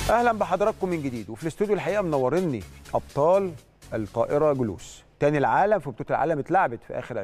اهلا بحضراتكم من جديد وفي الاستوديو الحقيقه منورني ابطال الطائره جلوس تاني العالم في بطوله العالم اتلعبت في اخر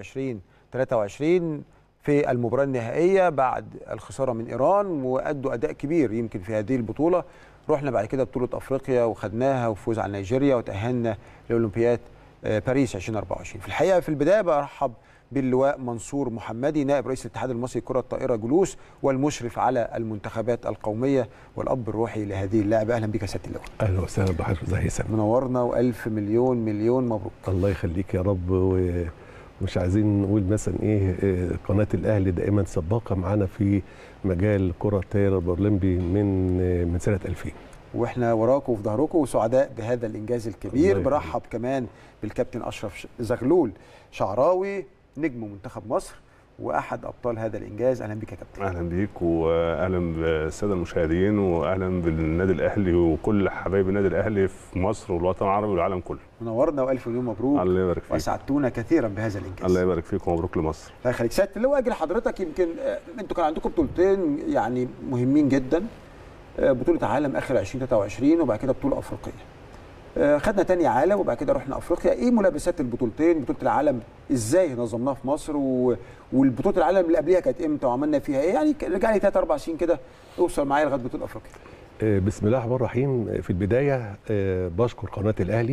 2023 في المباراه النهائيه بعد الخساره من ايران وادوا اداء كبير يمكن في هذه البطوله رحنا بعد كده بطوله افريقيا وخدناها وفوز على نيجيريا وتاهلنا لاولمبياد آه، باريس 2024 في الحقيقه في البدايه برحب باللواء منصور محمدي نائب رئيس الاتحاد المصري لكره الطائره جلوس والمشرف على المنتخبات القوميه والاب الروحي لهذه اللعبه اهلا بك يا سياده اللواء اهلا وسهلا بحضرتك ازي هيثم منورنا والف مليون مليون مبروك الله يخليك يا رب ومش عايزين نقول مثلا ايه إيه، قناه الاهلي دائما سباقه معانا في مجال كره الطايره الاولمبي من إيه، من سنه 2000 واحنا وراكم وفي ظهركم وسعداء بهذا الانجاز الكبير الله يخليك. برحب كمان بالكابتن اشرف ش- زغلول شعراوي نجم منتخب مصر واحد ابطال هذا الانجاز اهلا بك يا كابتن اهلا بيك واهلا بالساده المشاهدين واهلا بالنادي الاهلي وكل حبايب النادي الاهلي في مصر والوطن العربي والعالم كله منورنا والف مليون مبروك الله يبارك فيك واسعدتونا كثيرا بهذا الانجاز الله يبارك فيك ومبروك لمصر الله يخليك سياده اللواء اجي لحضرتك يمكن آه، انتوا كان عندكم بطولتين يعني مهمين جدا آه، بطوله عالم اخر 2023 وبعد كده بطوله افريقيه آه، خدنا تاني عالم وبعد كده رحنا افريقيا ايه ملابسات البطولتين بطوله العالم ازاي نظمناها في مصر و... والبطوله العالم اللي قبليها كانت امتى وعملنا فيها ايه يعني رجع لي 3 4 سنين كده اوصل معايا لغايه بطوله افريقيا إيه، بسم الله الرحمن الرحيم في البدايه إيه، بشكر قناه الاهلي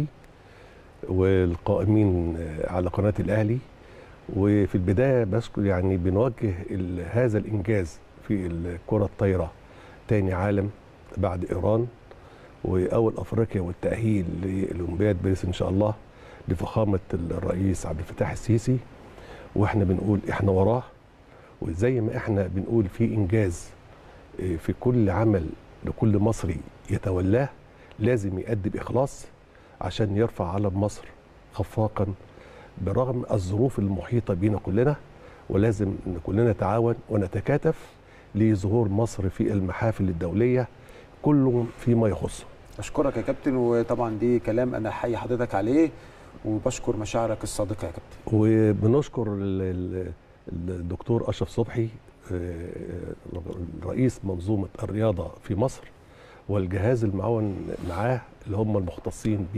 والقائمين إيه، على قناه الاهلي وفي البدايه بشكر يعني بنوجه ال- هذا الانجاز في الكره الطايره تاني عالم بعد ايران واول افريقيا والتاهيل لاولمبياد باريس ان شاء الله بفخامه الرئيس عبد الفتاح السيسي واحنا بنقول احنا وراه وزي ما احنا بنقول في انجاز إيه، في كل عمل لكل مصري يتولاه لازم يأدي بإخلاص عشان يرفع علم مصر خفاقا برغم الظروف المحيطة بينا كلنا ولازم إن كلنا نتعاون ونتكاتف لظهور مصر في المحافل الدولية كل فيما يخصه اشكرك يا كابتن وطبعا دي كلام انا حي حضرتك عليه وبشكر مشاعرك الصادقه يا كابتن وبنشكر ال- ال- الدكتور اشرف صبحي آه، رئيس منظومه الرياضه في مصر والجهاز المعاون معاه اللي هم المختصين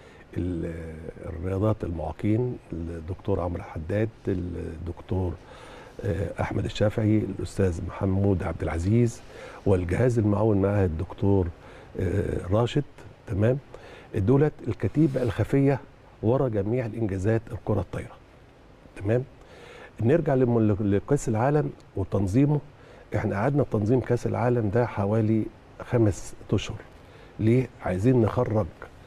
بالرياضات المعاقين الدكتور عمرو حداد الدكتور آه، احمد الشافعي الاستاذ محمود عبد العزيز والجهاز المعاون معاه الدكتور آه، راشد تمام دولت الكتيبه الخفيه ورا جميع الانجازات الكره الطايره تمام نرجع لم- لكاس العالم وتنظيمه احنا قعدنا تنظيم كاس العالم ده حوالي خمس اشهر ليه عايزين نخرج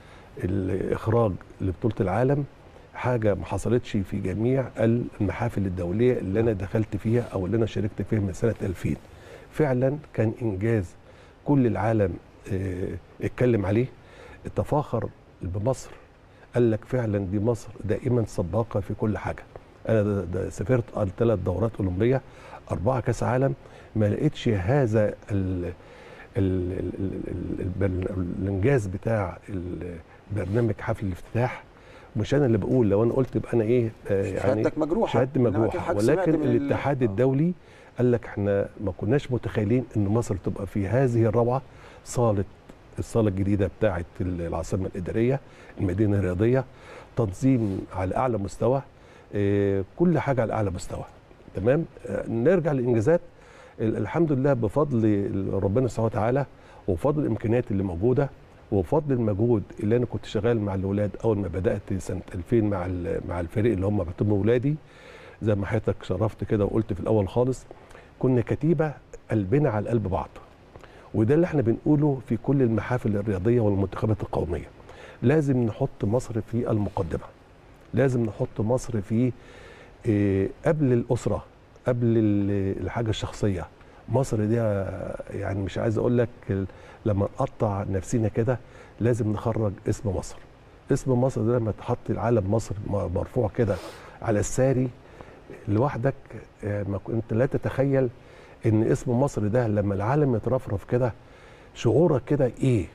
الاخراج لبطوله العالم حاجه ما حصلتش في جميع المحافل الدوليه اللي انا دخلت فيها او اللي انا شاركت فيها من سنه 2000 فعلا كان انجاز كل العالم اه، اتكلم عليه تفاخر بمصر قال لك فعلا دي مصر دائما سباقه في كل حاجه انا ده ده سافرت ثلاث دورات اولمبيه اربعه كاس عالم ما لقيتش هذا ال ال ال ال ال الانجاز بتاع ال- برنامج حفل الافتتاح مش انا اللي بقول لو انا قلت يبقى انا ايه آه يعني شهادتك مجروحه شهادتي إنما كان مجروحه حضرتك سمعت ولكن من ال- الاتحاد آه. الدولي قال لك احنا ما كناش متخيلين ان مصر تبقى في هذه الروعه صاله الصاله الجديده بتاعه العاصمه الاداريه المدينه الرياضيه تنظيم على اعلى مستوى آه، كل حاجه على اعلى مستوى تمام آه، نرجع للانجازات ال- الحمد لله بفضل ال- ربنا سبحانه وتعالى وبفضل الامكانيات اللي موجوده وبفضل المجهود اللي انا كنت شغال مع الاولاد اول ما بدات سنه 2000 مع ال- مع الفريق اللي هم بيعتبروا اولادي زي ما حضرتك شرفت كده وقلت في الاول خالص كنا كتيبه قلبنا على قلب بعض وده اللي احنا بنقوله في كل المحافل الرياضيه والمنتخبات القوميه لازم نحط مصر في المقدمه لازم نحط مصر في إيه، قبل الاسره قبل ال- الحاجه الشخصيه مصر دي آه، يعني مش عايز اقول لك ال- لما نقطع نفسنا كده لازم نخرج اسم مصر اسم مصر ده لما تحط العلم مصر م- مرفوع كده على الساري لوحدك آه، ما كنت لا تتخيل ان اسم مصر ده لما العالم يترفرف كده شعورك كده ايه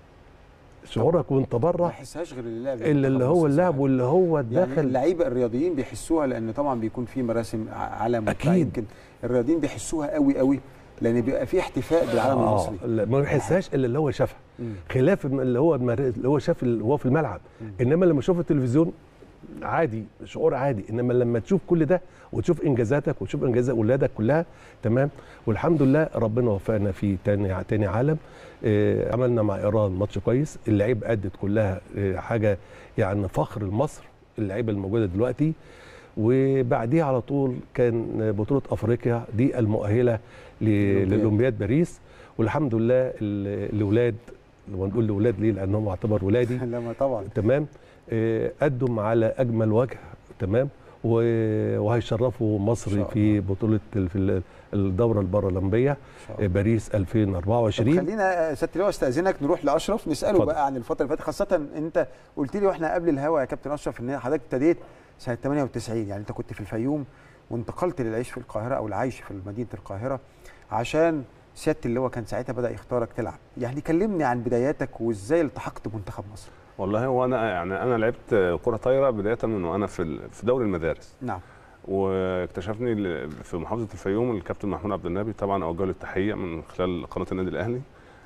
شعورك وانت ما بره يحسهاش غير اللاعب الا اللي هو اللعب واللي هو يعني دخل اللعيبه الرياضيين بيحسوها لان طبعا بيكون في مراسم ع- علم وبتاع. أكيد. يمكن الرياضيين بيحسوها قوي قوي لان بيبقى في احتفاء بالعلم آه المصري لا، ما بيحسهاش الا اللي هو شافها مم. خلاف الم- اللي هو المر- اللي هو شاف اللي هو في الملعب انما لما يشوف التلفزيون عادي شعور عادي انما لما تشوف كل ده وتشوف انجازاتك وتشوف انجازات اولادك كلها تمام والحمد لله ربنا وفقنا في تاني تاني عالم آه عملنا مع ايران ماتش كويس اللعيبه ادت كلها آه حاجه يعني فخر لمصر اللعيبه الموجوده دلوقتي وبعديها على طول كان بطوله افريقيا دي المؤهله ل- الأولمبياد. للاولمبياد باريس والحمد لله ال- الاولاد لما نقول الاولاد ليه لانهم اعتبر ولادي لما طبعا تمام آه، قدم على اجمل وجه تمام و- وهيشرفوا إن مصر شاء في بطوله ال- في ال- الدوره البارالمبيه إن شاء آه، الله. باريس طب 2024 خلينا آه، سياده اللواء استاذنك نروح لاشرف نساله اتفضل. بقى عن الفتره اللي فاتت خاصه انت قلت لي واحنا قبل الهوا يا كابتن اشرف ان حضرتك ابتديت سنه 98 يعني انت كنت في الفيوم وانتقلت للعيش في القاهره او العيش في مدينه القاهره عشان سياده اللواء كان ساعتها بدا يختارك تلعب يعني كلمني عن بداياتك وازاي التحقت بمنتخب مصر والله هو انا يعني انا لعبت كره طايره بدايه من وانا في ال- في دوري المدارس نعم واكتشفني ال- في محافظه الفيوم الكابتن محمود عبد النبي طبعا اوجه له التحيه من خلال قناه النادي الاهلي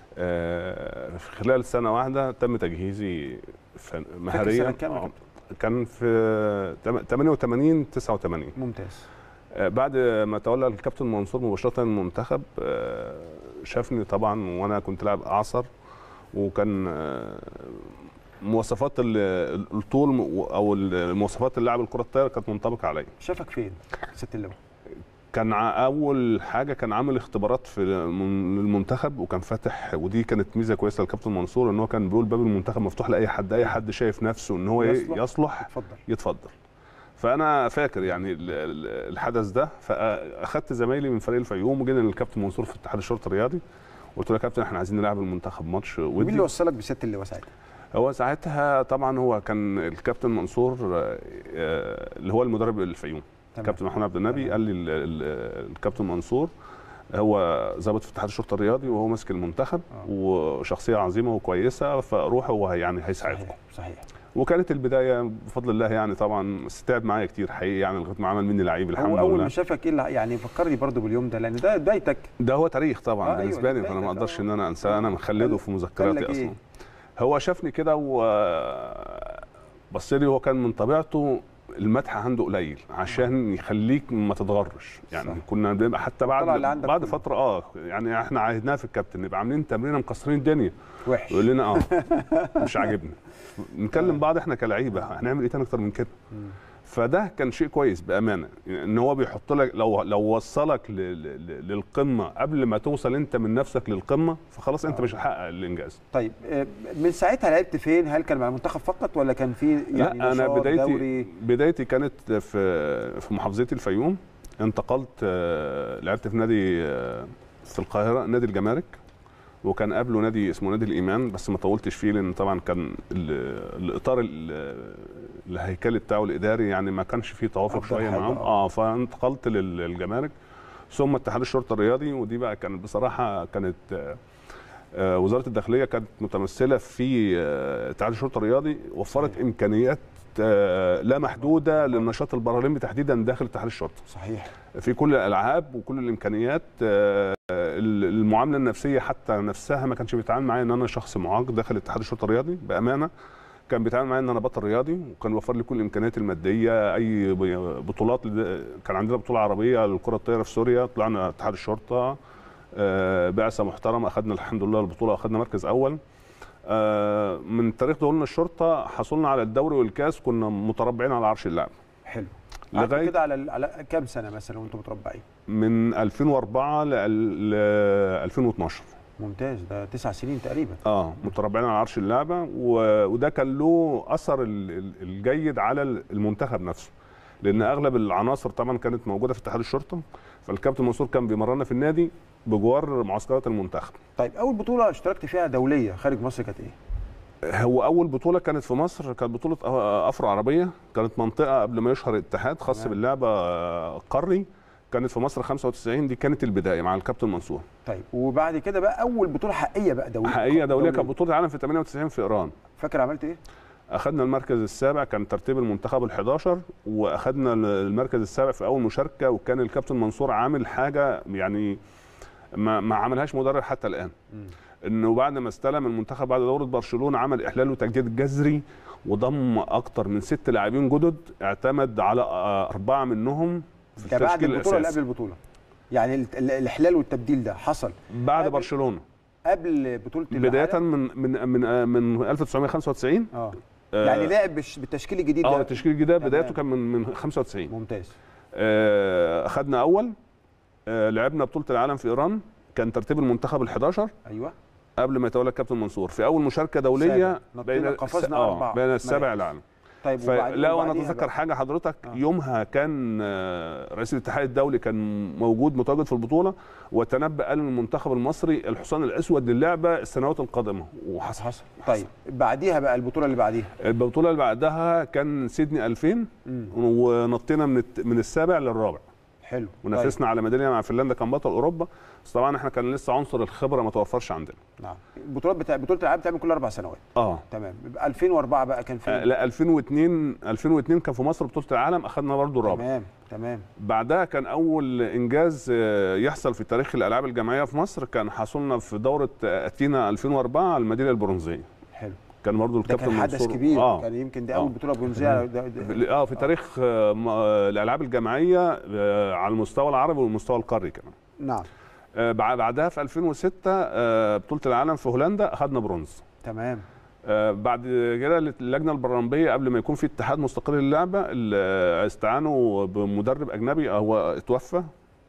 آه، في خلال سنه واحده تم تجهيزي فن- مهاريا سنة كام يا آه، كابتن؟ كان في تم- 88 89 ممتاز آه، بعد ما تولى الكابتن منصور مباشره المنتخب آه، شافني طبعا وانا كنت لاعب اعصر وكان آه، مواصفات ال- الطول م- او المواصفات اللاعب الكره الطايره كانت منطبقه عليا شافك فين سياده اللواء كان ع- اول حاجه كان عامل اختبارات في الم- المنتخب وكان فاتح ودي كانت ميزه كويسه للكابتن منصور ان هو كان بيقول باب المنتخب مفتوح لاي حد اي حد شايف نفسه ان هو يصلح. يصلح, يصلح اتفضل يتفضل فانا فاكر يعني ال- ال- الحدث ده فاخدت زمايلي من فريق الفيوم وجينا للكابتن منصور في اتحاد الشرطه الرياضي قلت له يا كابتن احنا عايزين نلعب المنتخب ماتش مين اللي ودي وصلك بسياده اللواء ساعتها هو ساعتها طبعا هو كان الكابتن منصور آه، آه، اللي هو المدرب الفيوم تمام. كابتن محمود عبد النبي تمام. قال لي ال- ال- الكابتن منصور هو ضابط في اتحاد الشرطه الرياضي وهو ماسك المنتخب آه. وشخصيه عظيمه وكويسه فروح هو يعني هيساعدكم صحيح صحيح وكانت البدايه بفضل الله يعني طبعا بس تعب معايا كتير حقيقي يعني لغايه ما عمل مني لعيب الحمد هو اول لله ما شافك ايه اللي- يعني فكرني برضو باليوم ده لان ده بدايتك ده هو تاريخ طبعا آه، آه أيوة، بالنسبه لي ده فانا ما بدايتك، اقدرش آه. ان انا انساه انا مخلده قال- في قال مذكراتي لك اصلا إيه؟ هو شافني كده و بص لي هو كان من طبيعته المدح عنده قليل عشان يخليك ما تتغرش يعني صح. صح. كنا بنبقى حتى طلع بعد اللي عندك بعد كله. فتره اه يعني احنا عهدناه في الكابتن نبقى عاملين تمرينه مكسرين الدنيا وحش يقول لنا اه مش عاجبني آه. نكلم بعض احنا كلعيبه هنعمل ايه تاني اكتر من كده مم. فده كان شيء كويس بامانه يعني ان هو بيحط لك لو لو وصلك ل- ل- ل- للقمه قبل ما توصل انت من نفسك للقمه فخلاص انت آه. مش هتحقق الانجاز طيب آه، من ساعتها لعبت فين؟ هل كان مع المنتخب فقط ولا كان في يعني لا انا نشاط بدايتي دوري بدايتي كانت في في محافظتي الفيوم انتقلت آه، لعبت في نادي آه، في القاهره نادي الجمارك وكان قبله نادي اسمه نادي الايمان بس ما طولتش فيه لان طبعا كان ال- الاطار ال- الهيكلي بتاعه الاداري يعني ما كانش فيه توافق أفضل شويه حاجة، معاهم آه. اه فانتقلت لل- للجمارك ثم اتحاد الشرطه الرياضي ودي بقى كانت بصراحه كانت آه، آه، وزاره الداخليه كانت متمثله في آه، اتحاد الشرطه الرياضي وفرت صحيح. امكانيات آه، لا محدوده للنشاط البارالمبي تحديدا داخل اتحاد الشرطه صحيح في كل الالعاب وكل الامكانيات آه، المعامله النفسيه حتى نفسها ما كانش بيتعامل معايا ان انا شخص معاق داخل اتحاد الشرطه الرياضي بامانه كان بيتعامل معايا ان انا بطل رياضي وكان بيوفر لي كل الامكانيات الماديه اي ب- بطولات كان عندنا بطوله عربيه للكره الطايره في سوريا طلعنا اتحاد الشرطه آه، بعثه محترمه اخذنا الحمد لله البطوله اخذنا مركز اول آه، من تاريخ دخولنا الشرطه حصلنا على الدوري والكاس كنا متربعين على عرش اللعب حلو قعدت لغايه كده على على كام سنه مثلا وانتم متربعين؟ من 2004 ل ل 2012 ممتاز ده تسع سنين تقريبا اه متربعين على عرش اللعبه و... وده كان له اثر ال- ال- الجيد على المنتخب نفسه لان اغلب العناصر طبعا كانت موجوده في اتحاد الشرطه فالكابتن منصور كان بيمرنا في النادي بجوار معسكرات المنتخب طيب اول بطوله اشتركت فيها دوليه خارج مصر كانت ايه؟ هو اول بطوله كانت في مصر كانت بطوله أ- افرو عربيه كانت منطقه قبل ما يشهر الاتحاد خاص تمام. باللعبه قاري كانت في مصر 95 دي كانت البدايه مع الكابتن منصور طيب وبعد كده بقى اول بطوله حقيقيه بقى دوليه حقيقيه دوليه كانت بطوله العالم في 98 في ايران فاكر عملت ايه؟ اخذنا المركز السابع كان ترتيب المنتخب ال11 واخذنا المركز السابع في اول مشاركه وكان الكابتن منصور عامل حاجه يعني ما, ما عملهاش مدرب حتى الان انه بعد ما استلم المنتخب بعد دوره برشلونه عمل احلال وتجديد جذري وضم اكتر من ست لاعبين جدد اعتمد على آه، اربعه منهم في ده بعد التشكيل البطوله ولا الاساسي قبل البطوله يعني ال- ال- الاحلال والتبديل ده حصل بعد قبل- برشلونه قبل بطوله بدايه العالم؟ من من من آه، من 1995 اه آه، يعني لعب بالش- بالتشكيل الجديد اه ده التشكيل الجديد تمام. بدايته كان من من 95 ممتاز آه، اخذنا اول آه، لعبنا بطوله العالم في ايران كان ترتيب المنتخب ال11 ايوه قبل ما يتولى الكابتن منصور في اول مشاركه دوليه سابع. نطينا- بين قفزنا آه، أربع بين السابع مراكز. العالم طيب وبعدين فلا وانا وبعديها اتذكر بقى؟ حاجه حضرتك آه. يومها كان آه، رئيس الاتحاد الدولي كان موجود متواجد في البطوله وتنبأ قال المنتخب المصري الحصان الاسود للعبه السنوات القادمه وحصل حصل طيب بعديها بقى البطوله اللي بعديها البطوله اللي بعدها كان سيدني 2000 مم. ونطينا من الت- من السابع للرابع حلو ونافسنا على ميداليه مع فنلندا كان بطل اوروبا بس طبعا احنا كان لسه عنصر الخبره ما توفرش عندنا طيب. نعم البطولات بتاع بطوله العالم بتعمل كل اربع سنوات اه تمام يبقى 2004 بقى كان آه، فين لا 2002 2002 كان في مصر بطوله العالم اخذنا برضو الرابع تمام تمام بعدها كان اول انجاز آه، يحصل في تاريخ الالعاب الجماعيه في مصر كان حصلنا في دوره آه، اتينا 2004 على الميداليه البرونزيه حلو كان برضو ده الكابتن كان حدث منصور كبير اه كان يمكن دي آه. اول بطوله برونزيه ده- ده- اه في تاريخ آه، م- آه، الالعاب الجماعيه آه، على المستوى العربي والمستوى القاري كمان نعم آه، بع- بعدها في 2006 آه، بطوله العالم في هولندا اخذنا برونز تمام آه، بعد كده اللجنه البرلمبيه قبل ما يكون في اتحاد مستقل للعبه ال- استعانوا بمدرب اجنبي هو اتوفى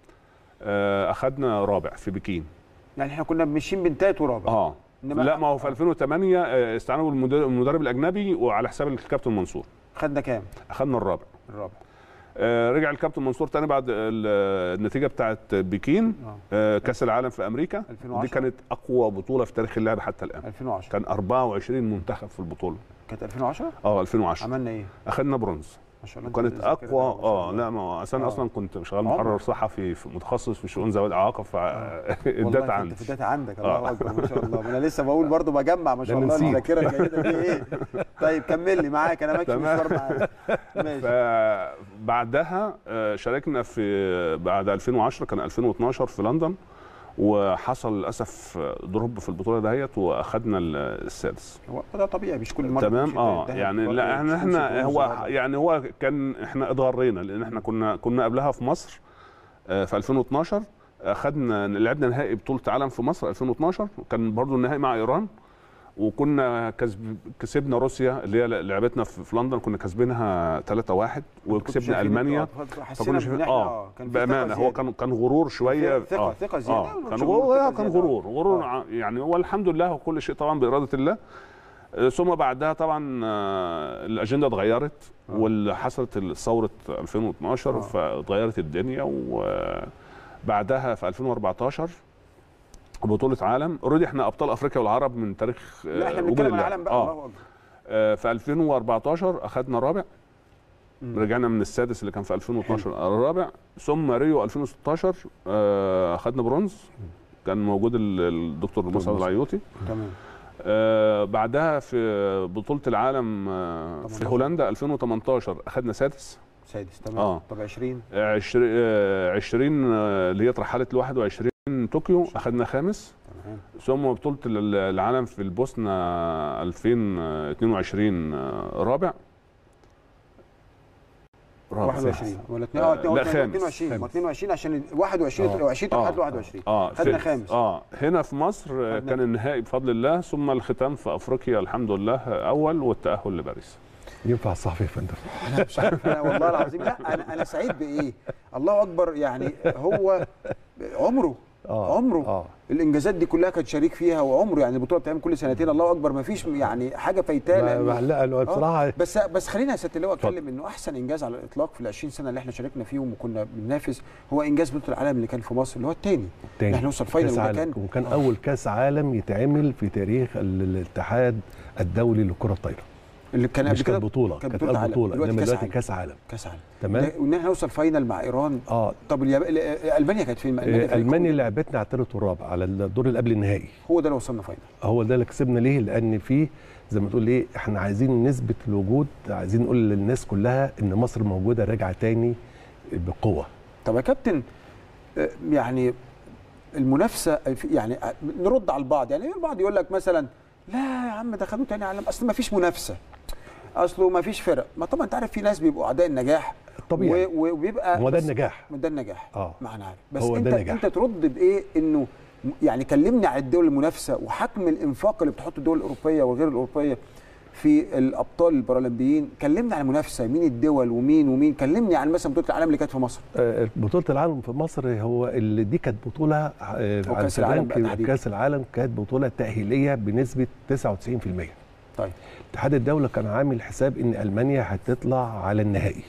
آه، اخذنا رابع في بكين يعني احنا كنا ماشيين بين تالت ورابع اه إنما- لا ما هو في 2008 آه، استعانوا بالمدرب المدرب الاجنبي وعلى حساب الكابتن منصور خدنا كام اخذنا الرابع الرابع آه، رجع الكابتن منصور تاني بعد ال- النتيجه بتاعت بكين اه آه، كاس العالم في امريكا 2010. دي كانت اقوى بطوله في تاريخ اللعبه حتى الان 2010 كان 24 منتخب في البطوله كانت 2010 اه 2010 عملنا ايه اخذنا برونز ما شاء الله أنت وكانت بتذاكر اقوى ده، ما شاء اه الله. لا ما هو أصل انا آه. اصلا كنت شغال عمر. محرر صحفي في- متخصص في شؤون ذوي الاعاقه والله فالداتا أنت عندي في الداتا عندك آه. الله اكبر ما شاء الله ما انا لسه بقول برضو بجمع ما شاء ده الله نسيت. الذاكره الجيده دي ايه طيب كمل لي معاك انا ماشي تمام. مشوار معاك ماشي فبعدها آه، شاركنا في بعد 2010 كان 2012 في لندن وحصل للاسف دروب في البطوله دهيت واخدنا ال- السادس هو ده طبيعي مش كل مره تمام بتمشي اه تنتهي يعني بطولات لا احنا وتمشي احنا برونز هو ورابع. يعني هو كان احنا اتغرينا لان احنا كنا كنا قبلها في مصر آه، في 2012 اخدنا لعبنا نهائي بطوله عالم في مصر 2012 كان برضو النهائي مع ايران وكنا كسب كسبنا روسيا اللي هي لعبتنا في في لندن كنا كسبينها 3-1 كنتوا وكسبنا شايفين المانيا انتوا حسينا فكنا بإن شايفين إحنا اه كان في بامانه ثقة هو زيادة. كان كان غرور شويه ثقة- آه. ثقة زيادة اه ولا كان شغل غرور ثقة آه، كان زيادة؟ غرور غرور آه. ع- يعني هو الحمد لله كل شيء طبعا باراده الله آه، ثم بعدها طبعا آه، الاجنده اتغيرت آه. واللي حصلت ثوره 2012 آه. فاتغيرت الدنيا وبعدها في 2014 بطولة عالم اوريدي احنا ابطال افريقيا والعرب من تاريخ آه، لا احنا وجود بنتكلم عن اللعبة. العالم بقى آه. الله اكبر آه، في 2014 اخذنا رابع مم. رجعنا من السادس اللي كان في 2012 الرابع ثم ريو 2016 آه، اخذنا برونز كان موجود ال- الدكتور مصعب مصعب. العيوطي تمام آه، بعدها في بطولة العالم آه، في 18. هولندا 2018 اخذنا سادس سادس تمام آه. طب 20 آه، عشر- آه، 20 آه، اللي هي اترحلت ل 21 طوكيو اخذنا خامس تمام ثم بطولة ال- العالم في البوسنة 2022 آه، رابع رابع 21 ولا اتنين- آه، اه اتنين- لا، اتنين- خامس. 22 ما خامس. 22 عشان 21 آه. 20 آه. لحد 21 اه خدنا في- خامس. اه هنا في مصر آه، خدنا كان النهائي بفضل الله ثم الختام في افريقيا الحمد لله آه، اول والتاهل لباريس ينفع الصحفي يا فندم انا مش عارف انا والله العظيم لا انا انا سعيد بايه الله اكبر يعني هو عمره اه عمره اه الانجازات دي كلها كان شريك فيها وعمره يعني البطوله بتعمل كل سنتين الله اكبر ما فيش يعني حاجه فايتاه ما- لأنه- ما- لا لا، بصراحه بس بس خلينا يا سياده اللواء اتفضل. اتكلم انه احسن انجاز على الاطلاق في ال 20 سنه اللي احنا شاركنا فيهم وكنا بننافس هو انجاز بطوله العالم اللي كان في مصر اللي هو الثاني تاني احنا نوصل فاينل كاس وده عالم كان وكان آه. اول كاس عالم يتعمل في تاريخ ال- الاتحاد الدولي للكره الطايره اللي كان قبل مش كده كانت بطوله كانت كانت بطولة اول عالم. بطوله دلوقتي انما كأس دلوقتي عالم. كاس عالم كاس عالم تمام ده- وان احنا نوصل فاينل مع ايران اه طب الياب... ال- المانيا كانت فين؟ آه، فريق المانيا قوي. لعبتنا على الثالث والرابع على الدور اللي قبل النهائي هو ده اللي وصلنا فاينل هو ده اللي كسبنا ليه لان في زي ما تقول ايه احنا عايزين نثبت الوجود عايزين نقول للناس كلها ان مصر موجوده راجعه تاني بقوه طب يا كابتن آه، يعني المنافسه في- يعني نرد على البعض يعني البعض يقول لك مثلا لا يا عم ده خدوا تاني عالم اصل ما فيش منافسه اصله ما فيش فرق ما طبعا انت عارف في ناس بيبقوا اعداء النجاح طبيعي. و- و- وبيبقى هو ده بس- النجاح. ما ده النجاح آه. ما انا عارف بس هو ده انت النجاح. انت ترد بايه انه يعني كلمني عن الدول المنافسه وحجم الانفاق اللي بتحط الدول الاوروبيه والغير الاوروبيه في الابطال البارالمبيين كلمني عن المنافسه مين الدول ومين ومين كلمني عن مثلا بطوله العالم اللي كانت في مصر آه، بطولة العالم في مصر هو اللي دي كانت بطولة آه، أو عن كأس العالم زمان بقى كان تحديداً. كأس العالم كانت بطولة تأهيلية بنسبة 99% طيب اتحاد الدولة كان عامل حساب ان ألمانيا هتطلع على النهائي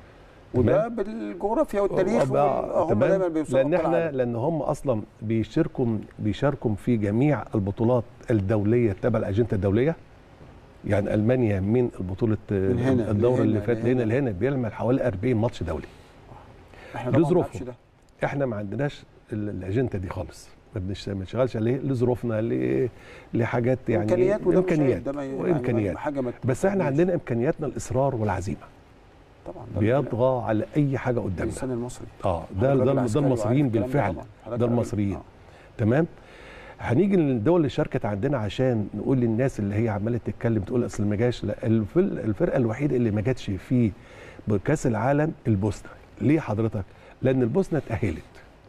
وده تمام؟ بالجغرافيا والتاريخ وبقى- وال- آه، هم تمام؟ دايما بيوصلوا لان أبطال احنا العالم. لان هم اصلا بيشاركوا بيشاركوا في جميع البطولات الدوليه تبع الاجنده الدوليه يعني المانيا من البطوله من هنا الدوره لهنا اللي فاتت لهنا. هنا لهنا بيعمل حوالي 40 ماتش دولي احنا دي طبعا ما ظروفهم. نعرفش ده احنا ما عندناش ال- الاجنده دي خالص ما بنش- ما بنشتغلش عليه لظروفنا ل- لحاجات يعني امكانيات وده مش عيب، امكانيات ده ما ي- وامكانيات يعني حاجه ما بس احنا تقلقش. عندنا امكانياتنا الاصرار والعزيمه طبعا ده بيطغى على اي حاجه قدامنا الانسان المصري اه ده حضرتك ده, راجل ده عسكري المصريين وعارف الكلام بالفعل طبعاً. حضرتك ده راجل- المصريين آه. تمام هنيجي للدول اللي شاركت عندنا عشان نقول للناس اللي هي عماله تتكلم تقول اصل ما جاش لا الفل- الفرقه الوحيده اللي ما جاتش في كاس العالم البوسنه ليه حضرتك لان البوسنه اتاهلت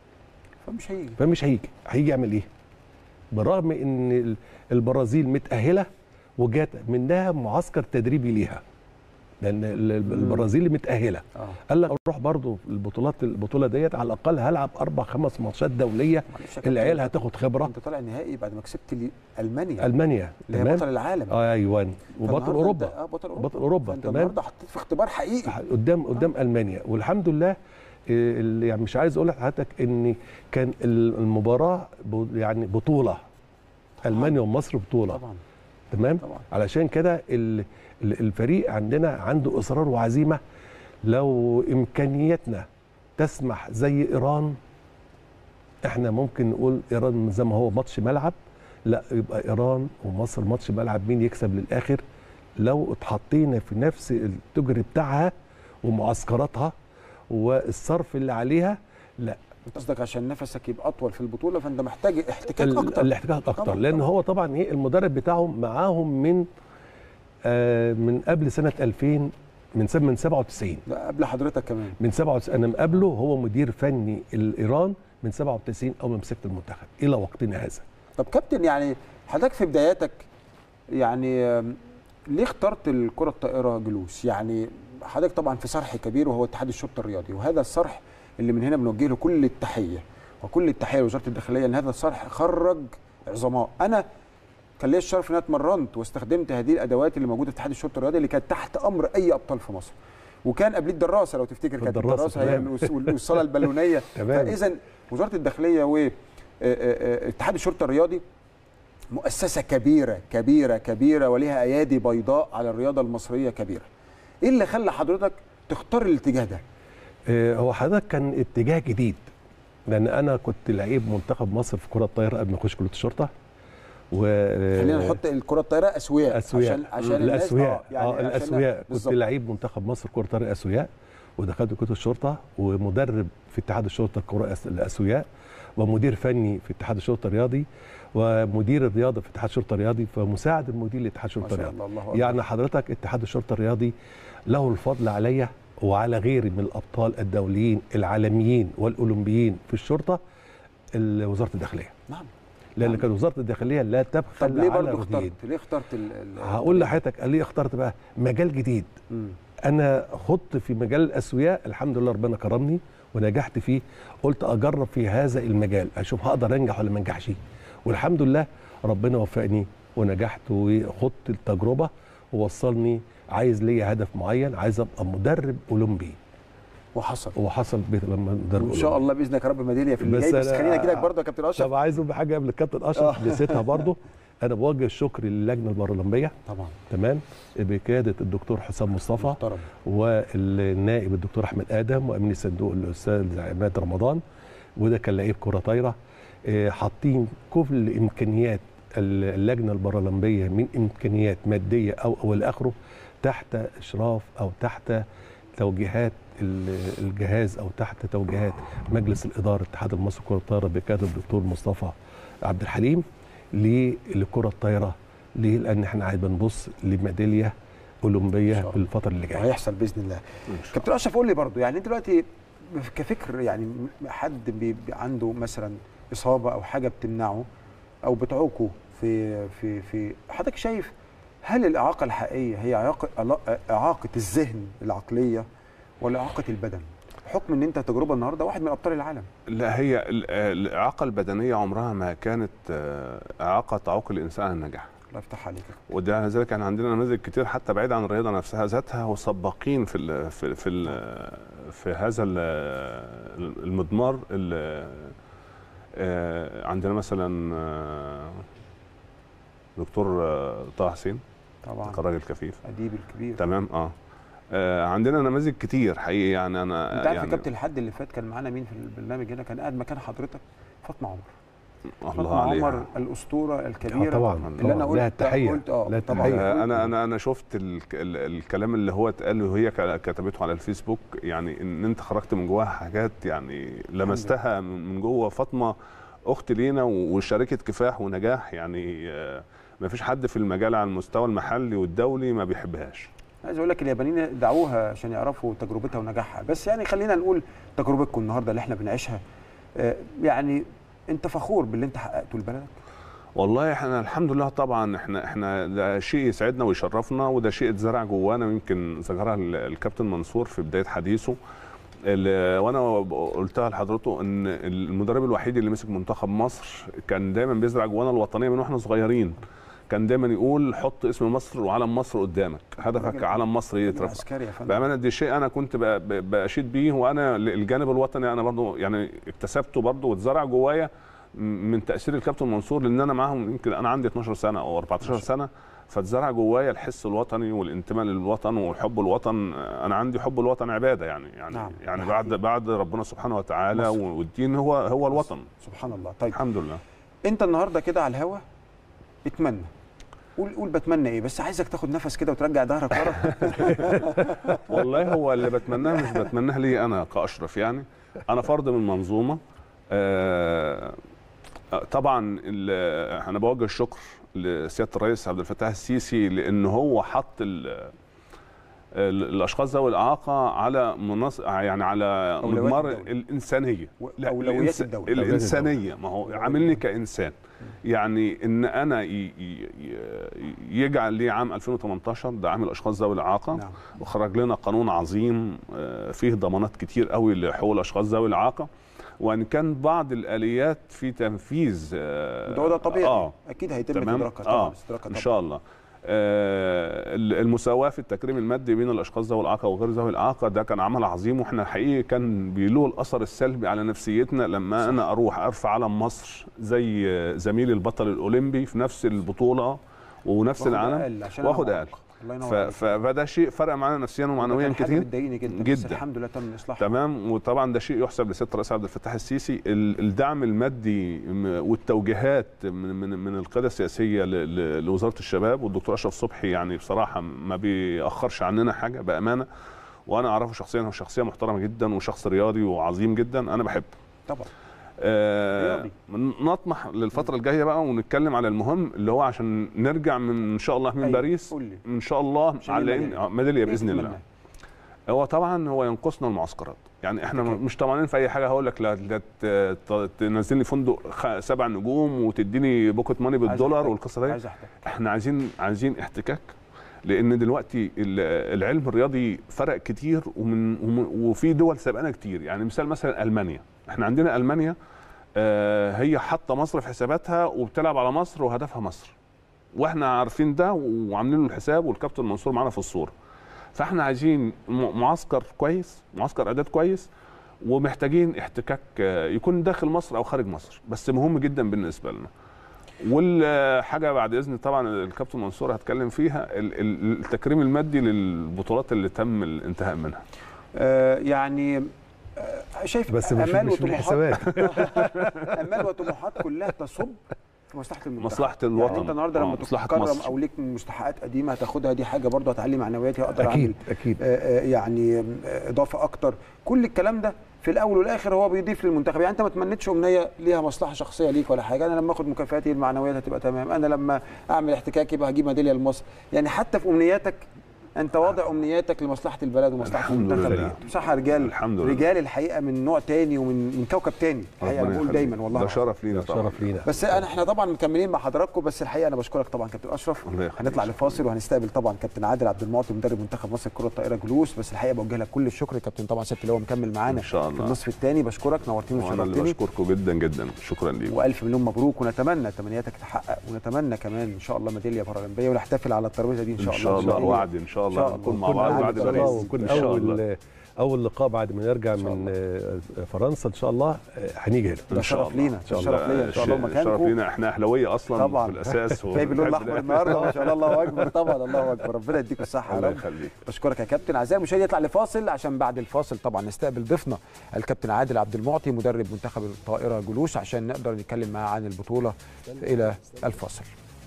فمش هيجي فمش هيجي هيجي يعمل ايه بالرغم ان ال- البرازيل متاهله وجات منها معسكر تدريبي ليها لان ال- ال- البرازيل متاهله اه قال لك اروح برضو البطولات البطوله ديت على الاقل هلعب اربع خمس ماتشات دوليه معلش يا كابتن، العيال هتاخد خبره انت طالع نهائي بعد ما كسبت لي- المانيا المانيا اللي هي تمام بطل العالم آه ايوه وبطل فالنهاردة اوروبا انت- اه بطل اوروبا بطل أوروبا، فانت تمام. النهارده حطيت في اختبار حقيقي قدام قدام المانيا والحمد لله إيه، اللي يعني مش عايز اقول لحضرتك ان كان ال- المباراه ب- يعني بطوله المانيا ومصر بطوله طبعا تمام طبعا علشان كده ال- ال- الفريق عندنا عنده اصرار وعزيمه لو امكانياتنا تسمح زي ايران احنا ممكن نقول ايران زي ما هو ماتش ملعب لا يبقى ايران ومصر ماتش ملعب مين يكسب للاخر لو اتحطينا في نفس التجر بتاعها ومعسكراتها والصرف اللي عليها لا انت قصدك عشان نفسك يبقى اطول في البطوله فانت محتاج احتكاك ال- اكتر الاحتكاك اكتر طبعاً، لان طبعاً. هو طبعا ايه المدرب بتاعهم معاهم من آه من قبل سنه 2000 من سنه من 97 ده قبل حضرتك كمان من 97 انا مقابله هو مدير فني الايران من 97 اول ما مسكت المنتخب الى وقتنا هذا طب كابتن يعني حضرتك في بداياتك يعني آم، ليه اخترت الكره الطائره جلوس يعني حضرتك طبعا في صرح كبير وهو اتحاد الشرطه الرياضي وهذا الصرح اللي من هنا بنوجه له كل التحيه وكل التحيه لوزاره الداخليه ان هذا الصرح خرج عظماء انا كان ليا الشرف ان انا اتمرنت واستخدمت هذه الادوات اللي موجوده في اتحاد الشرطه الرياضي اللي كانت تحت امر اي ابطال في مصر وكان قبليه الدراسه لو تفتكر كانت الدراسة، الدراسه هي تمام. والس- والصاله البالونيه تمام. فاذا وزاره الداخليه و آه، آه، آه، اتحاد الشرطه الرياضي مؤسسه كبيره كبيره كبيره ولها ايادي بيضاء على الرياضه المصريه كبيره ايه اللي خلى حضرتك تختار الاتجاه ده آه هو حضرتك كان اتجاه جديد لان انا كنت لعيب منتخب مصر في كره الطايره قبل ما اخش كليه الشرطه و خلينا نحط الكره الطايره اسوياء اسوياء عشان عشان الناس الاسوياء يعني اه عشان- الاسوياء كنت بالظبط. لعيب منتخب مصر كره طائره اسوياء ودخلت كليه الشرطه ومدرب في اتحاد الشرطه الكره الأس- الاسوياء ومدير فني في اتحاد الشرطه الرياضي ومدير الرياضه في اتحاد الشرطه الرياضي فمساعد المدير لاتحاد ما الشرطه شاء الرياضي الله الله أكبر. يعني حضرتك اتحاد الشرطه الرياضي له الفضل عليا وعلى غيري من الابطال الدوليين العالميين والاولمبيين في الشرطه ال- وزاره الداخليه نعم لان نعم. كانت وزاره الداخليه لا طب تبخل ليه على برضه رجلين اخترت ليه اخترت ال ال- هقول لحضرتك ليه اخترت بقى مجال جديد مم. انا خضت في مجال الاسوياء الحمد لله ربنا كرمني ونجحت فيه قلت اجرب في هذا المجال اشوف هقدر انجح ولا ما انجحش والحمد لله ربنا وفقني ونجحت وخضت التجربه ووصلني عايز ليا هدف معين عايز ابقى مدرب اولمبي وحصل وحصل بي- لما مدرب وان شاء الله باذنك يا رب ميداليه في اللي بس جاي بس أنا- خلينا اجي لك برضه يا كابتن طب اشرف عايز اقول بحاجه قبل الكابتن اشرف آه. نسيتها برضه انا بوجه الشكر للجنه البارالمبيه طبعا تمام بقياده الدكتور حسام مصطفى محترم والنائب الدكتور احمد ادم وامين الصندوق الاستاذ عماد رمضان وده كان لعيب كره طايره آه، حاطين كل امكانيات اللجنه البارالمبيه من امكانيات ماديه او او الى اخره تحت اشراف او تحت توجيهات ال- الجهاز او تحت توجيهات مجلس الاداره الاتحاد المصري لكره الطايره بقياده الدكتور مصطفى عبد الحليم ل- لكره الطايره ليه؟ لان احنا عايز بنبص لميداليه إن اولمبيه شاء الله. في الفتره اللي جايه هيحصل باذن الله إن شاء كابتن اشرف قول لي برضو يعني انت دلوقتي كفكر يعني حد بي بي عنده مثلا اصابه او حاجه بتمنعه او بتعوقه في في في حضرتك شايف هل الاعاقه الحقيقيه هي اعاقه اعاقه الذهن العقليه ولا اعاقه البدن؟ بحكم ان انت تجربه النهارده واحد من ابطال العالم لا هي ال- الاعاقه البدنيه عمرها ما كانت آه، اعاقه تعوق الانسان عن النجاح الله يفتح عليك وده لذلك احنا عندنا نماذج كتير حتى بعيد عن الرياضه نفسها ذاتها وسباقين في ال في في ال في هذا ال- المضمار ال- آه، عندنا مثلا آه، دكتور آه، طه حسين طبعا كان راجل كفيف اديب الكبير تمام اه آه، عندنا نماذج كتير حقيقي يعني انا انت عارف يا يعني كابتن الحد اللي فات كان معانا مين في البرنامج هنا كان قاعد مكان حضرتك فاطمه عمر الله فاطمه عليها عمر الاسطوره الكبيره آه طبعا اللي انا طبعاً. قلت لها التحيه قلت اه لها طبعا التحيه آه، انا انا انا شفت ال ال الكلام اللي هو اتقال وهي ك- كتبته على الفيسبوك يعني ان انت خرجت من جواها حاجات يعني لمستها من من جوه فاطمه اخت لينا وشركه كفاح ونجاح يعني آه، ما فيش حد في المجال على المستوى المحلي والدولي ما بيحبهاش عايز اقول لك اليابانيين دعوها عشان يعرفوا تجربتها ونجاحها بس يعني خلينا نقول تجربتكم النهارده اللي احنا بنعيشها آه، يعني انت فخور باللي انت حققته لبلدك والله احنا الحمد لله طبعا احنا احنا ده شيء يسعدنا ويشرفنا وده شيء اتزرع جوانا يمكن ذكرها ال- الكابتن منصور في بدايه حديثه ال- وانا قلتها لحضرته ان المدرب الوحيد اللي مسك منتخب مصر كان دايما بيزرع جوانا الوطنيه من واحنا صغيرين كان دايما يقول حط اسم مصر وعلم مصر قدامك هدفك راجل- علم مصر يترفع عسكري يا فندم بامانه دي شيء انا كنت ب- ب- باشيد بيه وانا الجانب الوطني انا برضو يعني اكتسبته برضو واتزرع جوايا م- من تاثير الكابتن منصور لان انا معاهم يمكن انا عندي 12 سنه او 14 سنه فاتزرع جوايا الحس الوطني والانتماء للوطن وحب الوطن انا عندي حب الوطن عباده يعني يعني نعم، يعني ده بعد حقيقي. بعد ربنا سبحانه وتعالى مصر. والدين هو هو الوطن سبحان الله طيب الحمد لله انت النهارده كده على الهوا اتمنى قول قول بتمنى ايه بس عايزك تاخد نفس كده وترجع ظهرك ورا والله هو اللي بتمناه مش بتمناه لي انا كاشرف يعني انا فرد من منظومه آه، آه، طبعا ال- انا بوجه الشكر لسياده الرئيس عبد الفتاح السيسي لان هو حط ال- ال- الاشخاص ذوي الاعاقه على منص... يعني على أولويات مضمار الدولة. الانسانيه لا أولويات الإنس- الدولة. الانسانيه ما هو عاملني كانسان يعني ان انا ي... ي... ي- يجعل لي عام 2018 ده عام الاشخاص ذوي الاعاقه نعم وخرج لنا قانون عظيم آه، فيه ضمانات كتير قوي لحقوق الاشخاص ذوي الاعاقه وان كان بعض الاليات في تنفيذ آه، ده ده طبيعي اه اكيد هيتم تمام استدراكها اه طبعا استدراكها ان طبعا شاء الله آه، المساواه في التكريم المادي بين الاشخاص ذوي الاعاقه وغير ذوي الاعاقه ده كان عمل عظيم واحنا حقيقي كان بيلوه الاثر السلبي على نفسيتنا لما صح. انا اروح ارفع علم مصر زي زميلي البطل الاولمبي في نفس البطوله ونفس واخد العالم أقل عشان أنا واخد معاق. اقل الله ف- ينور عليك فده شيء فرق معانا نفسيا ومعنويا ده كان حاجة كتير بتضايقني جدا, بس جدا. الحمد لله تم اصلاحها تمام وطبعا ده شيء يحسب لسياده الرئيس عبد الفتاح السيسي ال- الدعم المادي م- والتوجيهات من من من القياده السياسيه ل- ل- لوزاره الشباب والدكتور اشرف صبحي يعني بصراحه ما بيأخرش عننا حاجه بامانه وانا اعرفه شخصيا هو شخصيه محترمه جدا وشخص رياضي وعظيم جدا انا بحبه طبعا آه رياضي. نطمح للفتره الجايه بقى ونتكلم على المهم اللي هو عشان نرجع من ان شاء الله من أيوة، باريس قول لي ان شاء الله عشان على الميدالية. آه، ميداليه إيه باذن الله تتمنى؟ هو طبعا هو ينقصنا المعسكرات يعني احنا أكيد. مش طمعانين في اي حاجه هقول لك لا لا ت- ت- تنزل لي فندق خ- سبع نجوم وتديني بوكيت ماني عايز بالدولار أحتاج. والقصه دي عايز احتاج احنا عايزين عايزين احتكاك لان دلوقتي ال- العلم الرياضي فرق كتير ومن ومن- وفي دول سابقانا كتير يعني مثال مثلا المانيا احنا عندنا المانيا آه، هي حاطه مصر في حساباتها وبتلعب على مصر وهدفها مصر واحنا عارفين ده وعاملين له الحساب والكابتن منصور معانا في الصوره فاحنا عايزين م- معسكر كويس معسكر اعداد كويس ومحتاجين احتكاك آه، يكون داخل مصر او خارج مصر بس مهم جدا بالنسبه لنا والحاجه بعد اذن طبعا الكابتن منصور هتكلم فيها ال- ال- التكريم المادي للبطولات اللي تم الانتهاء منها آه يعني آه شايف بس مش امال مش من وطموحات الحسابات امال وطموحات كلها تصب في مصلحه المنتخب مصلحة يعني الوطن. انت النهارده آه، لما مصلحة تكرم مصر. او ليك مستحقات قديمه هتاخدها دي حاجه برضه هتعلي معنوياتي اقدر اكيد اعمل اكيد آه، آه، يعني آه، اضافه اكتر كل الكلام ده في الاول والاخر هو بيضيف للمنتخب يعني انت ما تمنيتش امنيه ليها مصلحه شخصيه ليك ولا حاجه انا لما اخد مكافاتي المعنويات هتبقى تمام انا لما اعمل احتكاك يبقى هجيب ميداليه لمصر يعني حتى في امنياتك انت واضع امنياتك لمصلحه البلد ومصلحه الحمد المنتخب لله. بصراحه رجال الحمد لله. رجال الحقيقه من نوع تاني ومن من كوكب تاني الحقيقه ربنا انا بقول يخليك. دايما والله ده شرف لينا طبعا شرف لينا بس انا احنا طبعا مكملين مع حضراتكم بس الحقيقه انا بشكرك طبعا كابتن اشرف الله يخليك. هنطلع لفاصل وهنستقبل طبعا كابتن عادل عبد المعطي مدرب منتخب مصر كره الطائره جلوس بس الحقيقه بوجه لك كل الشكر يا كابتن طبعا سبت اللي هو مكمل معانا إن شاء في الله. النصف الثاني بشكرك نورتني وانا اللي وشرفتني بشكركم جدا جدا شكرا ليكم والف مليون مبروك ونتمنى تمنياتك تتحقق ونتمنى كمان ان شاء الله ميداليه بارالمبيه ونحتفل على الترابيزه دي ان شاء ان الله شاء الله وعد ان شاء إن شاء الله الله. نكون مع كل بعض عام بعد وأنت باريس طيب. وكل ان شاء الله اول اول لقاء بعد ما نرجع إن شاء من آه، فرنسا ان شاء الله آه، هنيجي هنا ده إن شاء شرف الله. لينا إن شاء ده شرف الله. لينا ان شاء الله ش- مكانكم شرف لينا احنا اهلاويه اصلا طبعا. في الاساس جاي باللون وبنحب الاحمر النهارده ما شاء الله الله اكبر طبعا الله اكبر ربنا يديكم الصحه يا الله رب يخليك بشكرك يا كابتن اعزائي المشاهدين يطلع لفاصل عشان بعد الفاصل طبعا نستقبل ضيفنا الكابتن عادل عبد المعطي مدرب منتخب الطائره جلوس عشان نقدر نتكلم معاه عن البطوله الى الفاصل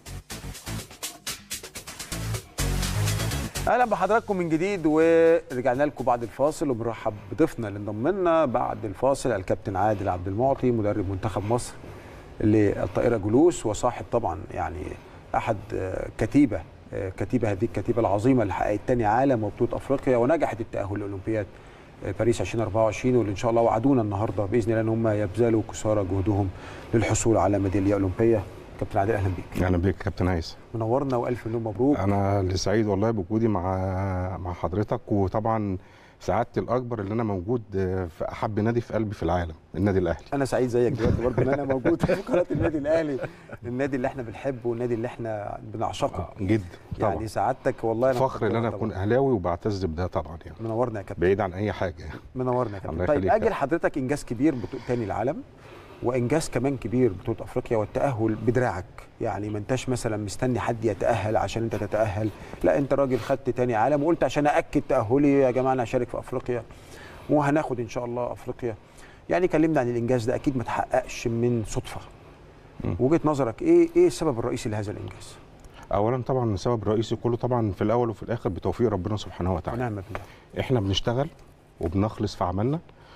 اهلا بحضراتكم من جديد ورجعنا لكم بعد الفاصل وبنرحب بضيفنا اللي انضم لنا بعد الفاصل الكابتن عادل عبد المعطي مدرب منتخب مصر للطائره جلوس وصاحب طبعا يعني احد آه، كتيبه آه، كتيبه هذه الكتيبه العظيمه اللي حققت تاني عالم وبطوله افريقيا ونجحت التاهل لاولمبياد آه، باريس 2024 واللي ان شاء الله وعدونا النهارده باذن الله ان هم يبذلوا قصارى جهدهم للحصول على ميداليه اولمبيه كابتن عادل اهلا بيك اهلا بيك يا كابتن عايز منورنا والف مليون مبروك انا اللي سعيد والله بوجودي مع مع حضرتك وطبعا سعادتي الاكبر اللي انا موجود في احب نادي في قلبي في العالم النادي الاهلي انا سعيد زيك دلوقتي برضه ان انا موجود في قناه النادي الاهلي النادي اللي احنا بنحبه والنادي اللي احنا بنعشقه جدا طبعا يعني سعادتك والله انا فخر ان انا طبعاً. اكون اهلاوي وبعتز بده طبعا يعني منورنا يا كابتن بعيد عن اي حاجه منورنا يا الله كابتن طيب يخليك يا اجل حضرتك انجاز كبير بطولة تاني العالم وانجاز كمان كبير بطوله افريقيا والتاهل بدراعك يعني ما انتش مثلا مستني حد يتاهل عشان انت تتاهل لا انت راجل خدت تاني عالم وقلت عشان ااكد تاهلي يا جماعه انا هشارك في افريقيا وهناخد ان شاء الله افريقيا يعني كلمنا عن الانجاز ده اكيد ما تحققش من صدفه مم. وجهه نظرك ايه ايه السبب الرئيسي لهذا الانجاز اولا طبعا السبب الرئيسي كله طبعا في الاول وفي الاخر بتوفيق ربنا سبحانه وتعالى ونعم بالله احنا بنشتغل وبنخلص في عملنا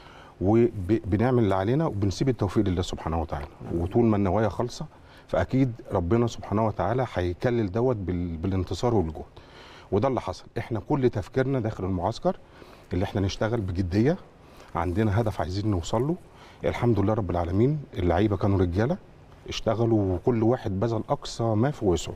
وبنعمل اللي علينا وبنسيب التوفيق لله سبحانه وتعالى وطول ما النوايا خالصه فاكيد ربنا سبحانه وتعالى هيكلل دوت بال- بالانتصار والجهد وده اللي حصل احنا كل تفكيرنا داخل المعسكر اللي احنا نشتغل بجديه عندنا هدف عايزين نوصل له الحمد لله رب العالمين اللعيبه كانوا رجاله اشتغلوا وكل واحد بذل اقصى ما في وسعه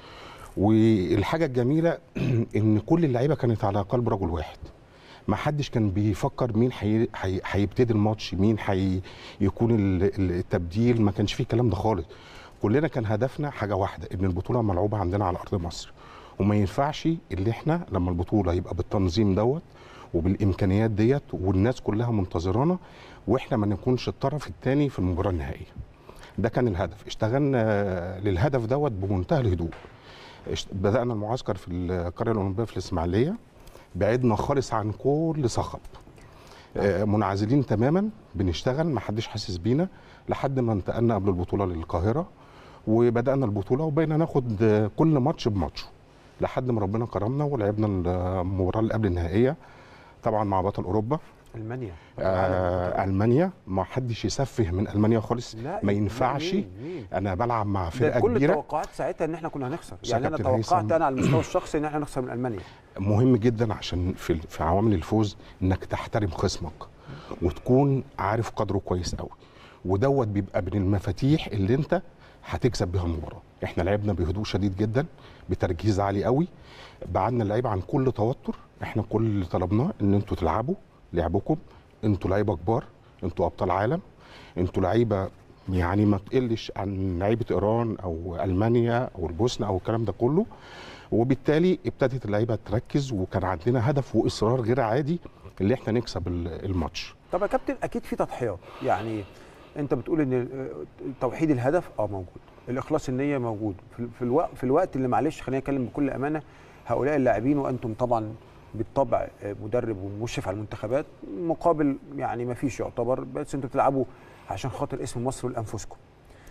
والحاجه الجميله ان كل اللعيبه كانت على قلب رجل واحد ما حدش كان بيفكر مين حي- حي- هيبتدي الماتش مين حي يكون ال- ال- التبديل ما كانش فيه الكلام ده خالص كلنا كان هدفنا حاجه واحده ان البطوله ملعوبه عندنا على ارض مصر وما ينفعش اللي احنا لما البطوله يبقى بالتنظيم دوت وبالامكانيات ديت والناس كلها منتظرانا واحنا ما نكونش الطرف الثاني في المباراه النهائيه ده كان الهدف اشتغلنا للهدف دوت بمنتهى الهدوء اشت- بدانا المعسكر في القريه الاولمبيه في الاسماعيليه بعدنا خالص عن كل صخب آه، منعزلين تماما بنشتغل ما حدش حاسس بينا لحد ما انتقلنا قبل البطوله للقاهره وبدانا البطوله وبقينا ناخد آه، كل ماتش بماتشه لحد ما ربنا كرمنا ولعبنا المباراه اللي قبل النهائيه طبعا مع بطل اوروبا المانيا آه المانيا ما حدش يسفه من المانيا خالص لا ما ينفعش مين؟ مين؟ انا بلعب مع ده فرقه كل كبيره التوقعات ساعتها ان احنا كنا هنخسر بس يا يعني انا كابتن توقعت هيثم- انا على المستوى الشخصي ان احنا نخسر من المانيا مهم جدا عشان في في عوامل الفوز انك تحترم خصمك وتكون عارف قدره كويس قوي ودوت بيبقى من المفاتيح اللي انت هتكسب بيها المباراه احنا لعبنا بهدوء شديد جدا بتركيز عالي قوي بعدنا اللعيبه عن كل توتر احنا كل اللي طلبناه ان انتوا تلعبوا لعبكم انتوا لعيبه كبار انتوا ابطال عالم انتوا لعيبه يعني ما تقلش عن لعيبه ايران او المانيا او البوسنه او الكلام ده كله وبالتالي ابتدت اللعيبه تركز وكان عندنا هدف واصرار غير عادي اللي احنا نكسب ال- الماتش طب يا كابتن اكيد في تضحيات يعني انت بتقول ان توحيد الهدف اه موجود الاخلاص النيه موجود في, في الوقت في الوقت اللي معلش خلينا نتكلم بكل امانه هؤلاء اللاعبين وانتم طبعا بالطبع مدرب ومشرف على المنتخبات مقابل يعني ما فيش يعتبر بس انتوا بتلعبوا عشان خاطر اسم مصر ولانفسكم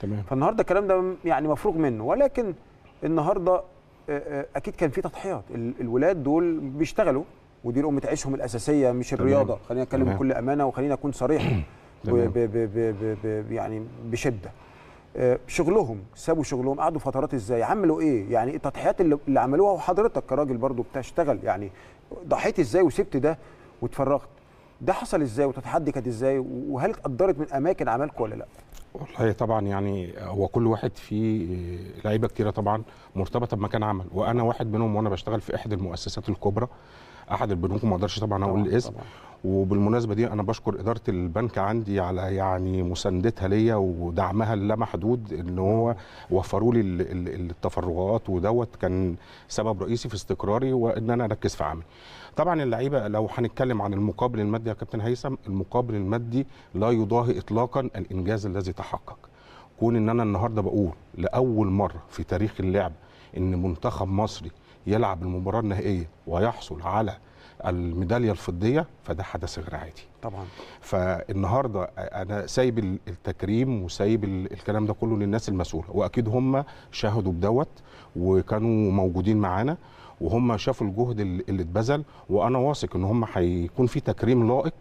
تمام فالنهارده الكلام ده يعني مفروغ منه ولكن النهارده آه، آه، اكيد كان في تضحيات ال- الولاد دول بيشتغلوا ودي لقمه عيشهم الاساسيه مش تمام. الرياضه خلينا نتكلم تمام. بكل امانه وخلينا اكون صريح ب- تمام. ب- ب- ب- ب- ب- يعني بشده آه، شغلهم سابوا شغلهم قعدوا فترات ازاي عملوا ايه يعني التضحيات اللي, اللي عملوها وحضرتك كراجل برضو بتشتغل يعني ضحيت ازاي وسبت ده واتفرغت ده حصل ازاي وتتحدي كانت ازاي وهل اتقدرت من اماكن عملكم ولا لا والله طبعا يعني هو كل واحد فيه لعيبه كتيره طبعا مرتبطه بمكان عمل وانا واحد منهم وانا بشتغل في احد المؤسسات الكبرى احد البنوك ما اقدرش طبعا اقول طبعاً، الاسم طبعاً. وبالمناسبه دي انا بشكر اداره البنك عندي على يعني مساندتها ليا ودعمها اللامحدود ان هو وفروا لي ال- ال- التفرغات ودوت كان سبب رئيسي في استقراري وان انا اركز في عملي. طبعا اللعيبه لو هنتكلم عن المقابل المادي يا كابتن هيثم المقابل المادي لا يضاهي اطلاقا الانجاز الذي تحقق. كون ان انا النهارده بقول لاول مره في تاريخ اللعب ان منتخب مصري يلعب المباراه النهائيه ويحصل على الميداليه الفضيه فده حدث غير عادي. طبعا فالنهارده انا سايب ال- التكريم وسايب ال- الكلام ده كله للناس المسؤوله واكيد هم شاهدوا بدوت وكانوا موجودين معانا وهم شافوا الجهد اللي اللي اتبذل وانا واثق ان هم هيكون في تكريم لائق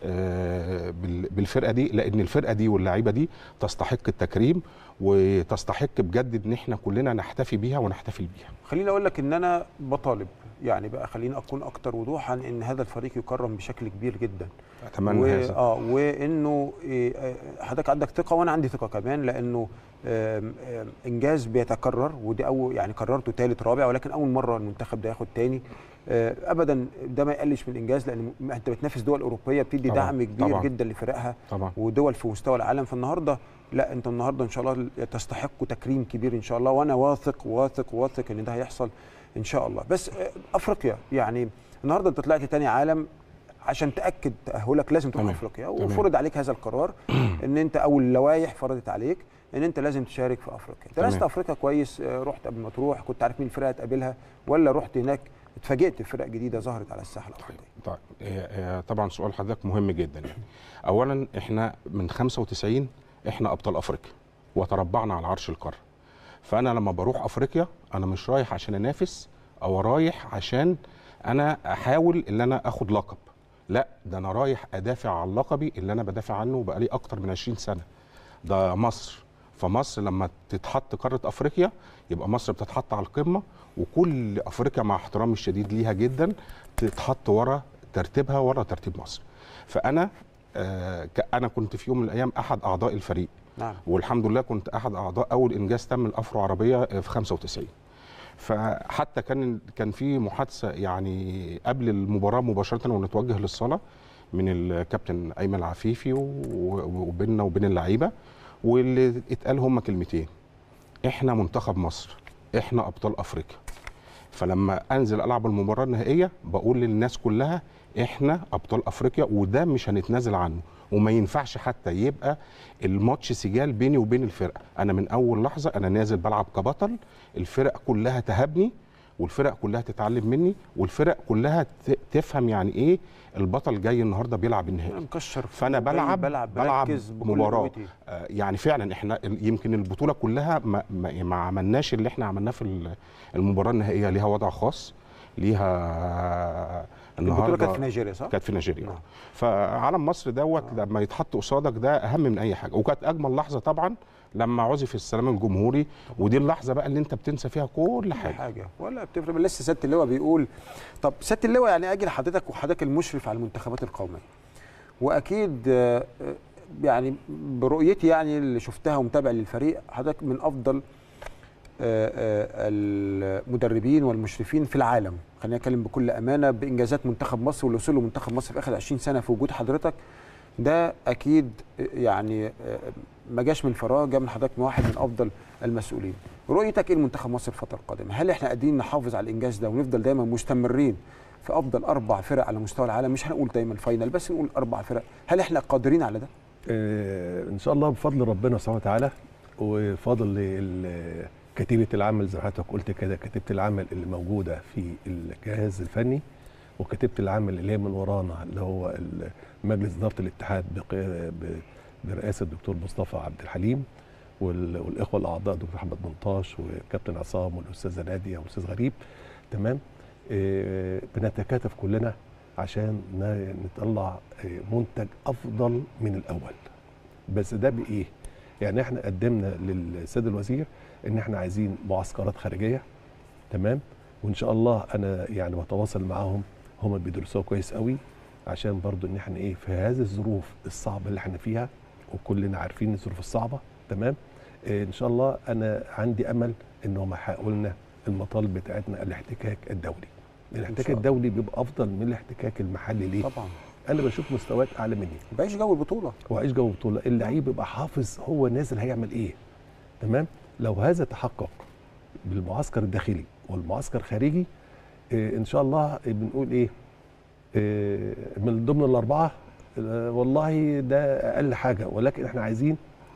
آه، بال- بالفرقه دي لان الفرقه دي واللعيبه دي تستحق التكريم وتستحق بجد ان احنا كلنا نحتفي بيها ونحتفل بيها خليني اقول لك ان انا بطالب يعني بقى خليني اكون اكتر وضوحا ان هذا الفريق يكرم بشكل كبير جدا اتمنى و... هذا اه وانه إيه، آه، حضرتك عندك ثقه وانا عندي ثقه كمان لانه آم، آم، انجاز بيتكرر ودي اول يعني كررته ثالث رابع ولكن اول مره المنتخب ده ياخد تاني آه، ابدا ده ما يقلش من الانجاز لان م- انت بتنافس دول اوروبيه بتدي طبعاً، دعم كبير طبعاً. جدا لفرقها طبعا ودول في مستوى العالم فالنهارده لا انت النهارده ان شاء الله تستحقوا تكريم كبير ان شاء الله وانا واثق واثق واثق ان ده هيحصل ان شاء الله بس آه، افريقيا يعني النهارده انت طلعت تاني عالم عشان تاكد تاهلك لازم تروح تمام. افريقيا تمام. وفرض عليك هذا القرار ان انت او اللوائح فرضت عليك ان انت لازم تشارك في افريقيا درست تمام. افريقيا كويس آه، رحت قبل ما تروح كنت عارف مين الفرقه هتقابلها ولا رحت هناك اتفاجئت بفرق جديده ظهرت على الساحه الافريقيه طيب هي- هي طبعا سؤال حضرتك مهم جدا يعني اولا احنا من 95 احنا ابطال افريقيا وتربعنا على عرش القاره فانا لما بروح افريقيا انا مش رايح عشان انافس او رايح عشان انا احاول ان انا اخد لقب لا ده انا رايح ادافع عن لقبي اللي انا بدافع عنه بقالي اكتر من 20 سنه ده مصر فمصر لما تتحط قاره افريقيا يبقى مصر بتتحط على القمه وكل افريقيا مع احترامي الشديد ليها جدا تتحط ورا ترتيبها ورا ترتيب مصر فانا آه ك- انا كنت في يوم من الايام احد اعضاء الفريق نعم والحمد لله كنت احد اعضاء اول انجاز تم الافرو عربيه في 95 فحتى كان كان في محادثه يعني قبل المباراه مباشره ونتوجه للصلاه من الكابتن ايمن عفيفي و- وبيننا وبين اللعيبه واللي اتقال هم كلمتين احنا منتخب مصر احنا ابطال افريقيا فلما انزل العب المباراه النهائيه بقول للناس كلها احنا ابطال افريقيا وده مش هنتنازل عنه وما ينفعش حتى يبقى الماتش سجال بيني وبين الفرقه انا من اول لحظه انا نازل بلعب كبطل الفرق كلها تهابني والفرق كلها تتعلم مني والفرق كلها ت- تفهم يعني ايه البطل جاي النهارده بيلعب النهائي انا مكشر فانا جاي بلعب بلعب بلعب بركز بكل مباراه قوتي. آه، يعني فعلا احنا ال- يمكن البطوله كلها ما, ما, ما عملناش اللي احنا عملناه في ال- المباراه النهائيه ليها وضع خاص ليها البطوله كانت في نيجيريا صح؟ كانت في نيجيريا نعم. فعلم مصر دوت لما يتحط قصادك ده اهم من اي حاجه وكانت اجمل لحظه طبعا لما عزف السلام الجمهوري ودي اللحظه بقى اللي انت بتنسى فيها كل كل حاجه حاجه ولا بتفرق لسه سياده اللواء بيقول طب سياده اللواء يعني اجي لحضرتك وحضرتك المشرف على المنتخبات القوميه واكيد آه، آه، يعني برؤيتي يعني اللي شفتها ومتابع للفريق حضرتك من افضل آه، آه، المدربين والمشرفين في العالم خلينا نتكلم بكل امانه بانجازات منتخب مصر والوصول لمنتخب مصر في اخر 20 سنه في وجود حضرتك ده اكيد يعني آه، ما جاش من فراغ جاء من حضرتك من واحد من افضل المسؤولين رؤيتك ايه لمنتخب مصر الفتره القادمه هل احنا قادرين نحافظ على الانجاز ده ونفضل دايما مستمرين في افضل اربع فرق على مستوى العالم مش هنقول دايما فاينل بس نقول اربع فرق هل احنا قادرين على ده آه، ان شاء الله بفضل ربنا سبحانه وتعالى وفضل ال- كتيبه العمل زي ما حضرتك قلت كده كتيبه العمل اللي موجوده في الجهاز الفني وكتيبه العمل اللي هي من ورانا اللي هو ال- مجلس اداره الاتحاد بقي- ب- برئاسه الدكتور مصطفى عبد الحليم وال- والاخوه الاعضاء دكتور محمد منطاش وكابتن عصام والاستاذه ناديه والاستاذ غريب تمام آه، بنتكاتف كلنا عشان ن- نطلع آه، منتج افضل من الاول بس ده بايه يعني احنا قدمنا للسيد الوزير ان احنا عايزين معسكرات خارجيه تمام وان شاء الله انا يعني بتواصل معاهم هم بيدرسوها كويس قوي عشان برضو ان احنا ايه في هذه الظروف الصعبه اللي احنا فيها وكلنا عارفين الظروف الصعبه تمام إيه ان شاء الله انا عندي امل ان هم يحققوا لنا المطالب بتاعتنا الاحتكاك الدولي الاحتكاك الله. الدولي بيبقى افضل من الاحتكاك المحلي ليه طبعا انا بشوف مستويات اعلى مني بعيش جو البطوله وعيش جو بطوله اللعيب يبقى حافظ هو نازل هيعمل ايه تمام لو هذا تحقق بالمعسكر الداخلي والمعسكر الخارجي إيه ان شاء الله بنقول ايه إيه من ضمن الاربعه آه، والله ده اقل حاجه ولكن احنا عايزين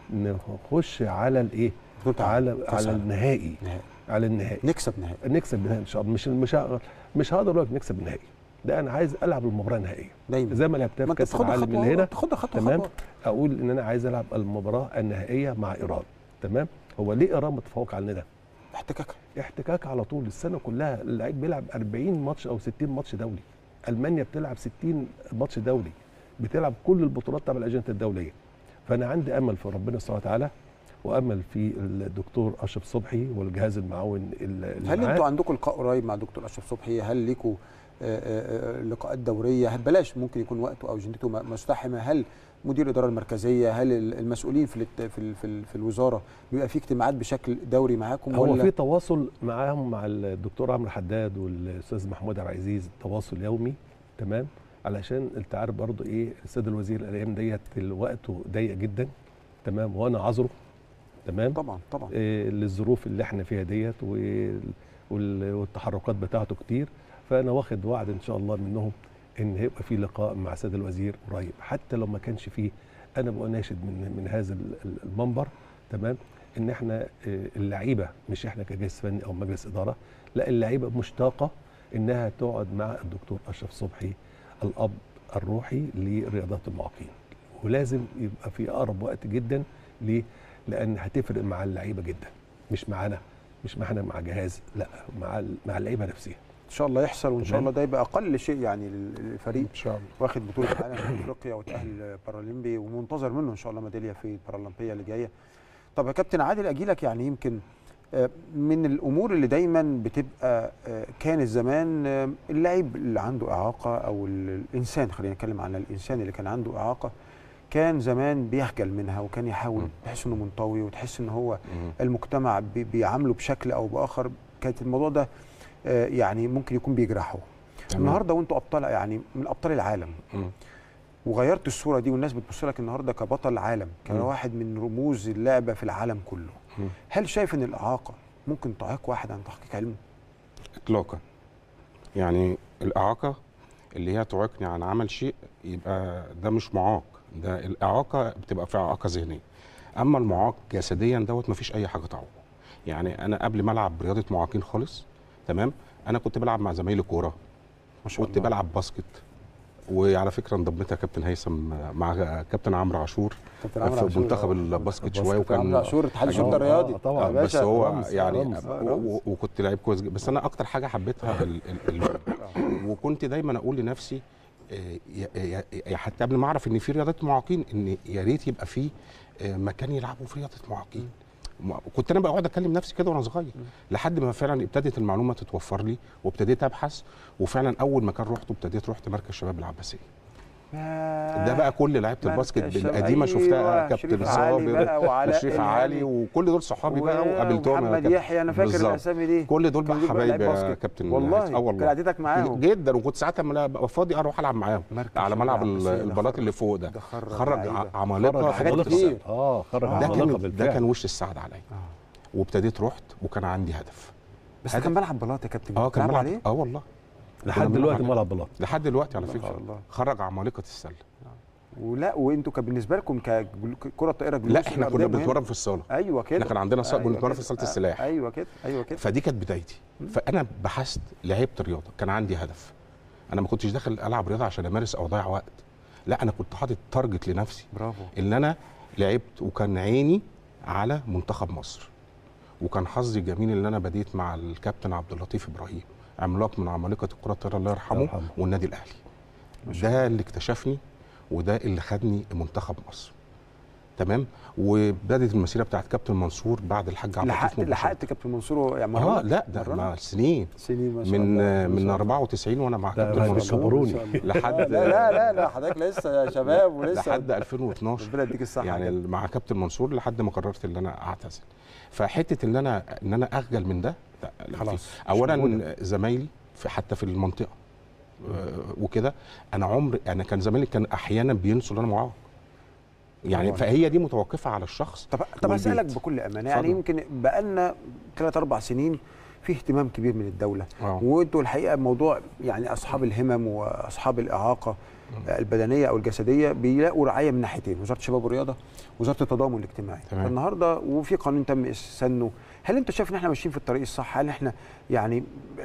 نخش على الايه بطولة على عالم. كأس على عالم. النهائي نهائي. على النهائي نكسب نهائي نكسب النهائي ان شاء الله مش مش ه- مش هقدر اقول لك نكسب النهائي ده انا عايز العب المباراه النهائيه دايما زي ما لعبتها ما في انت كاس تاخدها العالم خطوه اللي هنا تاخدها خطوه تمام خطوه اقول ان انا عايز العب المباراه النهائيه مع ايران تمام هو ليه ايران متفوق علينا احتكاك احتكاك على طول السنه كلها اللعيب بيلعب 40 ماتش او 60 ماتش دولي المانيا بتلعب 60 ماتش دولي بتلعب كل البطولات تبع الاجنده الدوليه فانا عندي امل في ربنا سبحانه وتعالى وامل في الدكتور اشرف صبحي والجهاز المعاون اللي هل معاه. انتوا عندكم لقاء قريب مع دكتور اشرف صبحي هل ليكوا آه، آه، آه، لقاءات دوريه هل بلاش ممكن يكون وقته او اجندته م- مزدحمه هل مدير الاداره المركزيه هل ال- المسؤولين في الات- في ال- في, ال- في الوزاره بيبقى في اجتماعات بشكل دوري معاكم هو ولا في تواصل معاهم مع الدكتور عمرو حداد والاستاذ محمود عبد العزيز تواصل يومي تمام علشان انت عارف برضو ايه السيد الوزير الايام ديت وقته ضيق جدا تمام وانا عذره تمام طبعا طبعا إيه للظروف اللي احنا فيها ديت وال- وال- والتحركات بتاعته كتير فانا واخد وعد ان شاء الله منهم ان هيبقى في لقاء مع السيد الوزير قريب حتى لو ما كانش فيه انا ببقى ناشد من من هذا ال- ال- المنبر تمام ان احنا إيه، اللعيبه مش احنا كجهاز فني او مجلس اداره لا اللعيبه مشتاقه انها تقعد مع الدكتور اشرف صبحي الاب الروحي لرياضات المعاقين ولازم يبقى في اقرب وقت جدا ليه؟ لان هتفرق مع اللعيبه جدا مش معانا مش معانا مع جهاز لا مع ال- مع اللعيبه نفسها ان شاء الله يحصل وان شاء تمام. الله ده يبقى اقل شيء يعني لل- للفريق ان شاء الله واخد بطوله العالم في افريقيا وتاهل بارالمبي ومنتظر منه ان شاء الله ميداليه في البارالمبيه اللي جايه طب يا كابتن عادل اجي لك يعني يمكن آه، من الامور اللي دايما بتبقى آه، كانت زمان آه، اللعيب اللي عنده اعاقه او ال- الانسان خلينا نتكلم عن الانسان اللي كان عنده اعاقه كان زمان بيخجل منها وكان يحاول مم. تحس انه منطوي وتحس ان هو مم. المجتمع بي- بيعامله بشكل او باخر كانت الموضوع ده آه، يعني ممكن يكون بيجرحه تمام. النهارده وانتوا ابطال يعني من ابطال العالم مم. وغيرت الصوره دي والناس بتبص لك النهارده كبطل عالم مم. كواحد من رموز اللعبه في العالم كله مم. هل شايف ان الاعاقه ممكن تعيق واحد عن تحقيق علمه اطلاقا يعني الاعاقه اللي هي تعيقني عن عمل شيء يبقى ده مش معاق ده الاعاقه بتبقى في اعاقه ذهنيه اما المعاق جسديا دوت مفيش اي حاجه تعوقه يعني انا قبل ما العب رياضه معاقين خالص تمام انا كنت بلعب مع زمايلي كوره ما شاء كنت الله بلعب باسكت وعلى فكره انضميت يا كابتن هيثم مع كابتن عمرو عاشور كابتن عمرو في عاشور. منتخب الباسكت الباسكت. شويه كابتن عمرو وكان عاشور اتحاد آه، الشرطه آه، الرياضي طبعاً. يا آه، بس باشا. هو رمز، يعني رمز. و- و- وكنت لعيب كويس جدا بس انا اكتر حاجه حبيتها ال ال ال وكنت دايما اقول لنفسي آه، يا- يا- يا- حتى قبل ما اعرف ان في رياضه معاقين ان يا ريت يبقى في آه، مكان يلعبوا في رياضه معاقين ما- كنت انا بقعد اكلم نفسي كده وانا صغير لحد ما فعلا ابتدت المعلومه تتوفر لي وابتديت ابحث وفعلا اول مكان رحته ابتديت رحت مركز شباب العباسيه ياه. ده بقى كل لعيبه مركز الباسكت شباب. القديمه شفتها أيوة، كابتن شريف علي بقى صابر وعلاء وشريف إمام. علي وكل دول صحابي بقى وقابلتهم يا محمد كابتن. يحيى انا فاكر بالظبط. الاسامي دي كل دول بقى كانوا حبايب لعيب يا باسكت. كابتن والله اه والله كان قعدتك معاهم جدا وكنت ساعات لما ابقى فاضي اروح العب معاهم مركز على شباب ملعب ال- العباسية ده البلاط خرج- اللي فوق ده ده خرج خرج لعيبة. ع- عمالقه خرج حاجات عمالقة. كتير. اه خرج آه. ده عمالقة كان ده بالفعل. كان وش السعد عليا آه. وابتديت رحت وكان عندي هدف بس ده هدف. كان ملعب بلاط يا كابتن اه كان بتلعب بلعب عليه اه والله لحد كنا دلوقتي بنلعب ملعب بلاط لحد دلوقتي على ما شاء فكره الله. خرج عمالقه السله ولا وانتوا كان بالنسبه لكم ككره طائره جلوس لا احنا كنا الأرضية مهم. بنتمرن في الصاله ايوه كده احنا كان عندنا صاله أيوة بنتمرن كده. في صاله آه، السلاح ايوه كده ايوه كده فدي كانت بدايتي فانا بحثت لعبت رياضه كان عندي هدف انا ما كنتش داخل العب رياضه عشان امارس او اضيع وقت لا انا كنت حاطط تارجت لنفسي برافو ان انا لعبت وكان عيني على منتخب مصر وكان حظي جميل ان انا بديت مع الكابتن عبد اللطيف ابراهيم عملاق من عمالقه الكره الطايره الله يرحمه يرحمه. والنادي الاهلي ده اللي اكتشفني وده اللي خدني منتخب مصر تمام وبدات المسيره بتاعت كابتن منصور بعد الحاج عبد لحقت اللطيف مباشرة. لحقت كابتن منصور يعني اه مرة؟ لا ده مرة؟ مع سنين سنين ما شاء من الله، ما من شاء الله. 94 وانا مع لا، كابتن ما منصور كبروني. ما شاء الله. لحد لا لا لا لا حضرتك لسه يا شباب ولسه لحد 2012 ربنا يديك الصحه يعني يعني مع كابتن منصور لحد ما قررت ان انا اعتزل فحته ان انا ان انا اخجل من ده لا، لا، خلاص، في- مش موجودة. اولا زمايلي في حتى في المنطقه آه، وكده انا عمري انا كان زمايلي كان احيانا بينسوا ان انا معاهم يعني طبعاً. فهي دي متوقفه على الشخص طب طب والبيت. اسالك بكل امانه يعني اتفضل. يمكن بقالنا ثلاث اربع سنين في اهتمام كبير من الدوله آه. وانتوا الحقيقه موضوع يعني اصحاب الهمم واصحاب الاعاقه البدنيه او الجسديه بيلاقوا رعايه من ناحيتين وزاره الشباب والرياضه وزاره التضامن الاجتماعي تمام. فالنهارده وفي قانون تم سنه هل انت شايف ان احنا ماشيين في الطريق الصح هل احنا يعني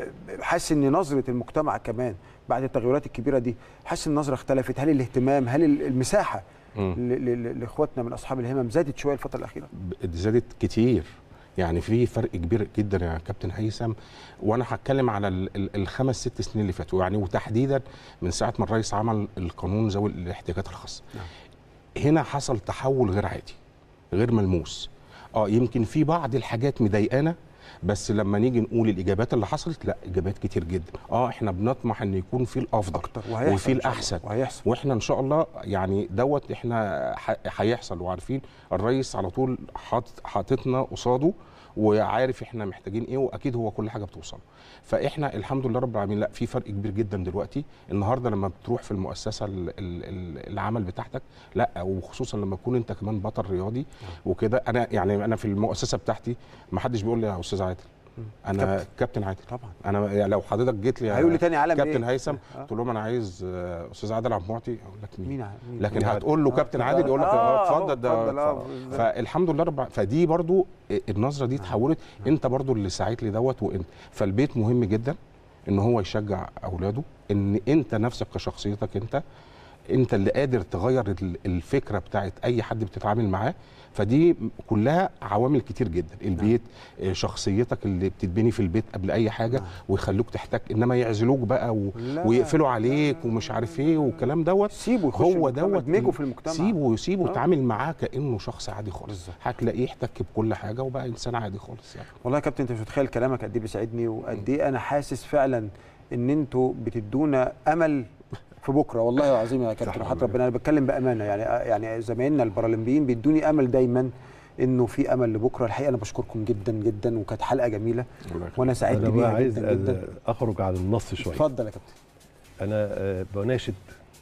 حاسس ان نظره المجتمع كمان بعد التغيرات الكبيره دي حاسس ان النظره اختلفت هل الاهتمام هل المساحه مم. ل- ل- لاخواتنا من اصحاب الهمم زادت شويه الفتره الاخيره ب- زادت كتير يعني في فرق كبير جدا يا كابتن هيثم وانا هتكلم على ال- ال- الخمس ست سنين اللي فاتوا يعني وتحديدا من ساعه ما الرئيس عمل القانون ذوي الاحتياجات الخاصه نعم. هنا حصل تحول غير عادي غير ملموس اه يمكن في بعض الحاجات مضايقانا بس لما نيجي نقول الاجابات اللي حصلت لا اجابات كتير جدا اه احنا بنطمح ان يكون في الافضل اكتر وهيحصل وفي إن شاء الله. الاحسن وهيحصل واحنا ان شاء الله يعني دوت احنا ح- هيحصل وعارفين الرئيس على طول حاطط حاططنا قصاده وعارف احنا محتاجين ايه واكيد هو كل حاجه بتوصل فاحنا الحمد لله رب العالمين لا في فرق كبير جدا دلوقتي النهارده لما بتروح في المؤسسه ال- ال- ال- العمل بتاعتك لا وخصوصا لما تكون انت كمان بطل رياضي وكده انا يعني انا في المؤسسه بتاعتي ما حدش بيقول لي يا استاذ عادل انا كابتن. كابتن عادل طبعا انا يعني لو حضرتك جيت لي هيقول لي تاني عالم كابتن إيه؟ هيثم آه. قلت لهم انا عايز آه، استاذ عادل عبد المعطي اقول لك مين مين ع- مين لكن مين هتقول له آه، كابتن عادل يقول لك آه، اه أهو، اتفضل ده اتفضل، آه، ف- فالحمد لله رب فدي برضو النظره دي اتحولت انت برضو اللي ساعدت لي دوت وانت فالبيت مهم جدا ان هو يشجع اولاده ان انت نفسك كشخصيتك انت انت اللي قادر تغير ال- الفكره بتاعت اي حد بتتعامل معاه فدي كلها عوامل كتير جدا البيت آه، شخصيتك اللي بتتبني في البيت قبل اي حاجه نعم. ويخلوك تحتاج انما يعزلوك بقى و... لا، ويقفلوا عليك ومش عارف ايه والكلام دوت سيبه يخش هو المجتمع، دوت ادمجه في المجتمع سيبه سيبه آه. يتعامل معاه كانه شخص عادي خالص بالظبط. هتلاقيه احتك بكل حاجه وبقى انسان عادي خالص يعني والله يا كابتن انت مش متخيل كلامك قد ايه بيسعدني وقد ايه انا حاسس فعلا ان انتوا بتدونا امل في بكره والله العظيم يا كابتن صح حتى والله. ربنا انا بتكلم بامانه يعني يعني زمايلنا البارالمبيين بيدوني امل دايما انه في امل لبكره الحقيقه انا بشكركم جدا جدا وكانت حلقه جميله وانا سعدت انا بقى بيها عايز جدا جدا اخرج على النص شويه اتفضل يا كابتن انا آه، بناشد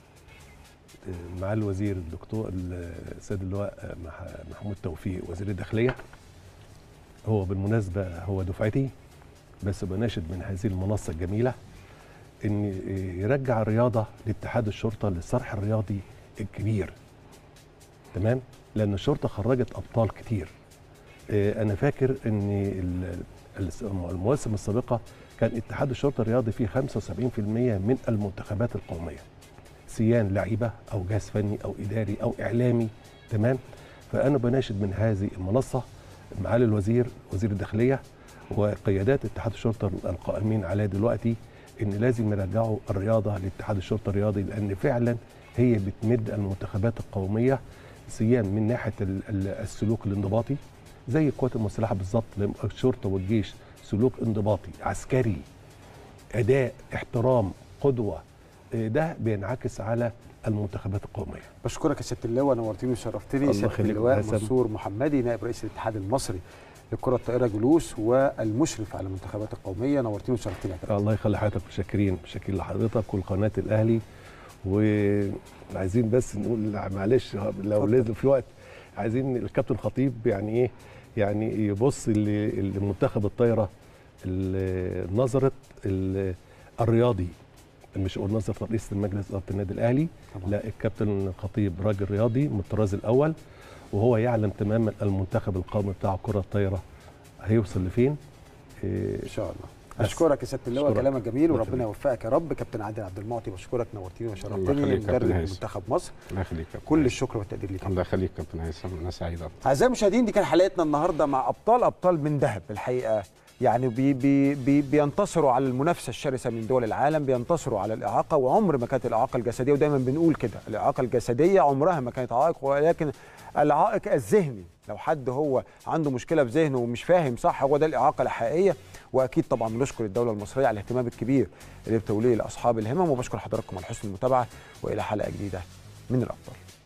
آه، مع الوزير الدكتور السيد اللواء آه، مح- محمود توفيق وزير الداخليه هو بالمناسبه هو دفعتي بس بناشد من هذه المنصه الجميله ان يرجع الرياضه لاتحاد الشرطه للصرح الرياضي الكبير تمام لان الشرطه خرجت ابطال كتير آه، انا فاكر ان ال- الس- المواسم السابقه كان اتحاد الشرطه الرياضي فيه 75% من المنتخبات القوميه سيان لعيبه او جهاز فني او اداري او اعلامي تمام فانا بناشد من هذه المنصه معالي الوزير وزير الداخليه وقيادات اتحاد الشرطه القائمين عليه دلوقتي ان لازم يرجعوا الرياضه لاتحاد الشرطه الرياضي لان فعلا هي بتمد المنتخبات القوميه سيان من ناحيه ال- ال- السلوك الانضباطي زي القوات المسلحه بالظبط لما الشرطه والجيش سلوك انضباطي عسكري اداء احترام قدوه إيه ده بينعكس على المنتخبات القوميه بشكرك يا سياده اللواء نورتني وشرفتني الله سياده يخليك اللواء يا حسن. منصور محمدي نائب رئيس الاتحاد المصري للكره الطائره جلوس والمشرف على المنتخبات القوميه نورتني وشرفتني يا كابتن الله يخلي حضرتك مشكرين مشكرين لحضرتك والقناه الاهلي وعايزين بس نقول معلش لو اتفضل. لازم في وقت عايزين الكابتن خطيب يعني ايه يعني يبص ل- لمنتخب الطايره ال- نظره ال- الرياضي مش اقول نظره رئيس المجلس اداره النادي الاهلي طبعا. لا الكابتن خطيب راجل رياضي من الطراز الاول وهو يعلم تماما المنتخب القومي بتاعه كره الطايره هيوصل لفين إيه، ان شاء الله اشكرك يا سياده اللواء أشكرك. كلامك جميل الله وربنا يخليك. يوفقك يا رب كابتن عادل عبد المعطي بشكرك نورتني الله وشرفتني يخليك يا كابتن مدرب هيثم. منتخب مصر الله يخليك يا كابتن كل هيثم. الشكر والتقدير ليك الله يخليك يا كابتن هيثم انا سعيد أكتر. اعزائي المشاهدين دي كان حلقتنا النهارده مع ابطال ابطال من ذهب الحقيقه يعني بي بي بي بينتصروا على المنافسه الشرسه من دول العالم بينتصروا على الاعاقه وعمر ما كانت الاعاقه الجسديه ودايما بنقول كده الاعاقه الجسديه عمرها ما كانت عائق ولكن العائق الذهني لو حد هو عنده مشكله في ذهنه ومش فاهم صح هو ده الاعاقه الحقيقيه واكيد طبعا بنشكر الدوله المصريه على الاهتمام الكبير اللي بتوليه لاصحاب الهمم وبشكر حضراتكم على حسن المتابعه والى حلقه جديده من الابطال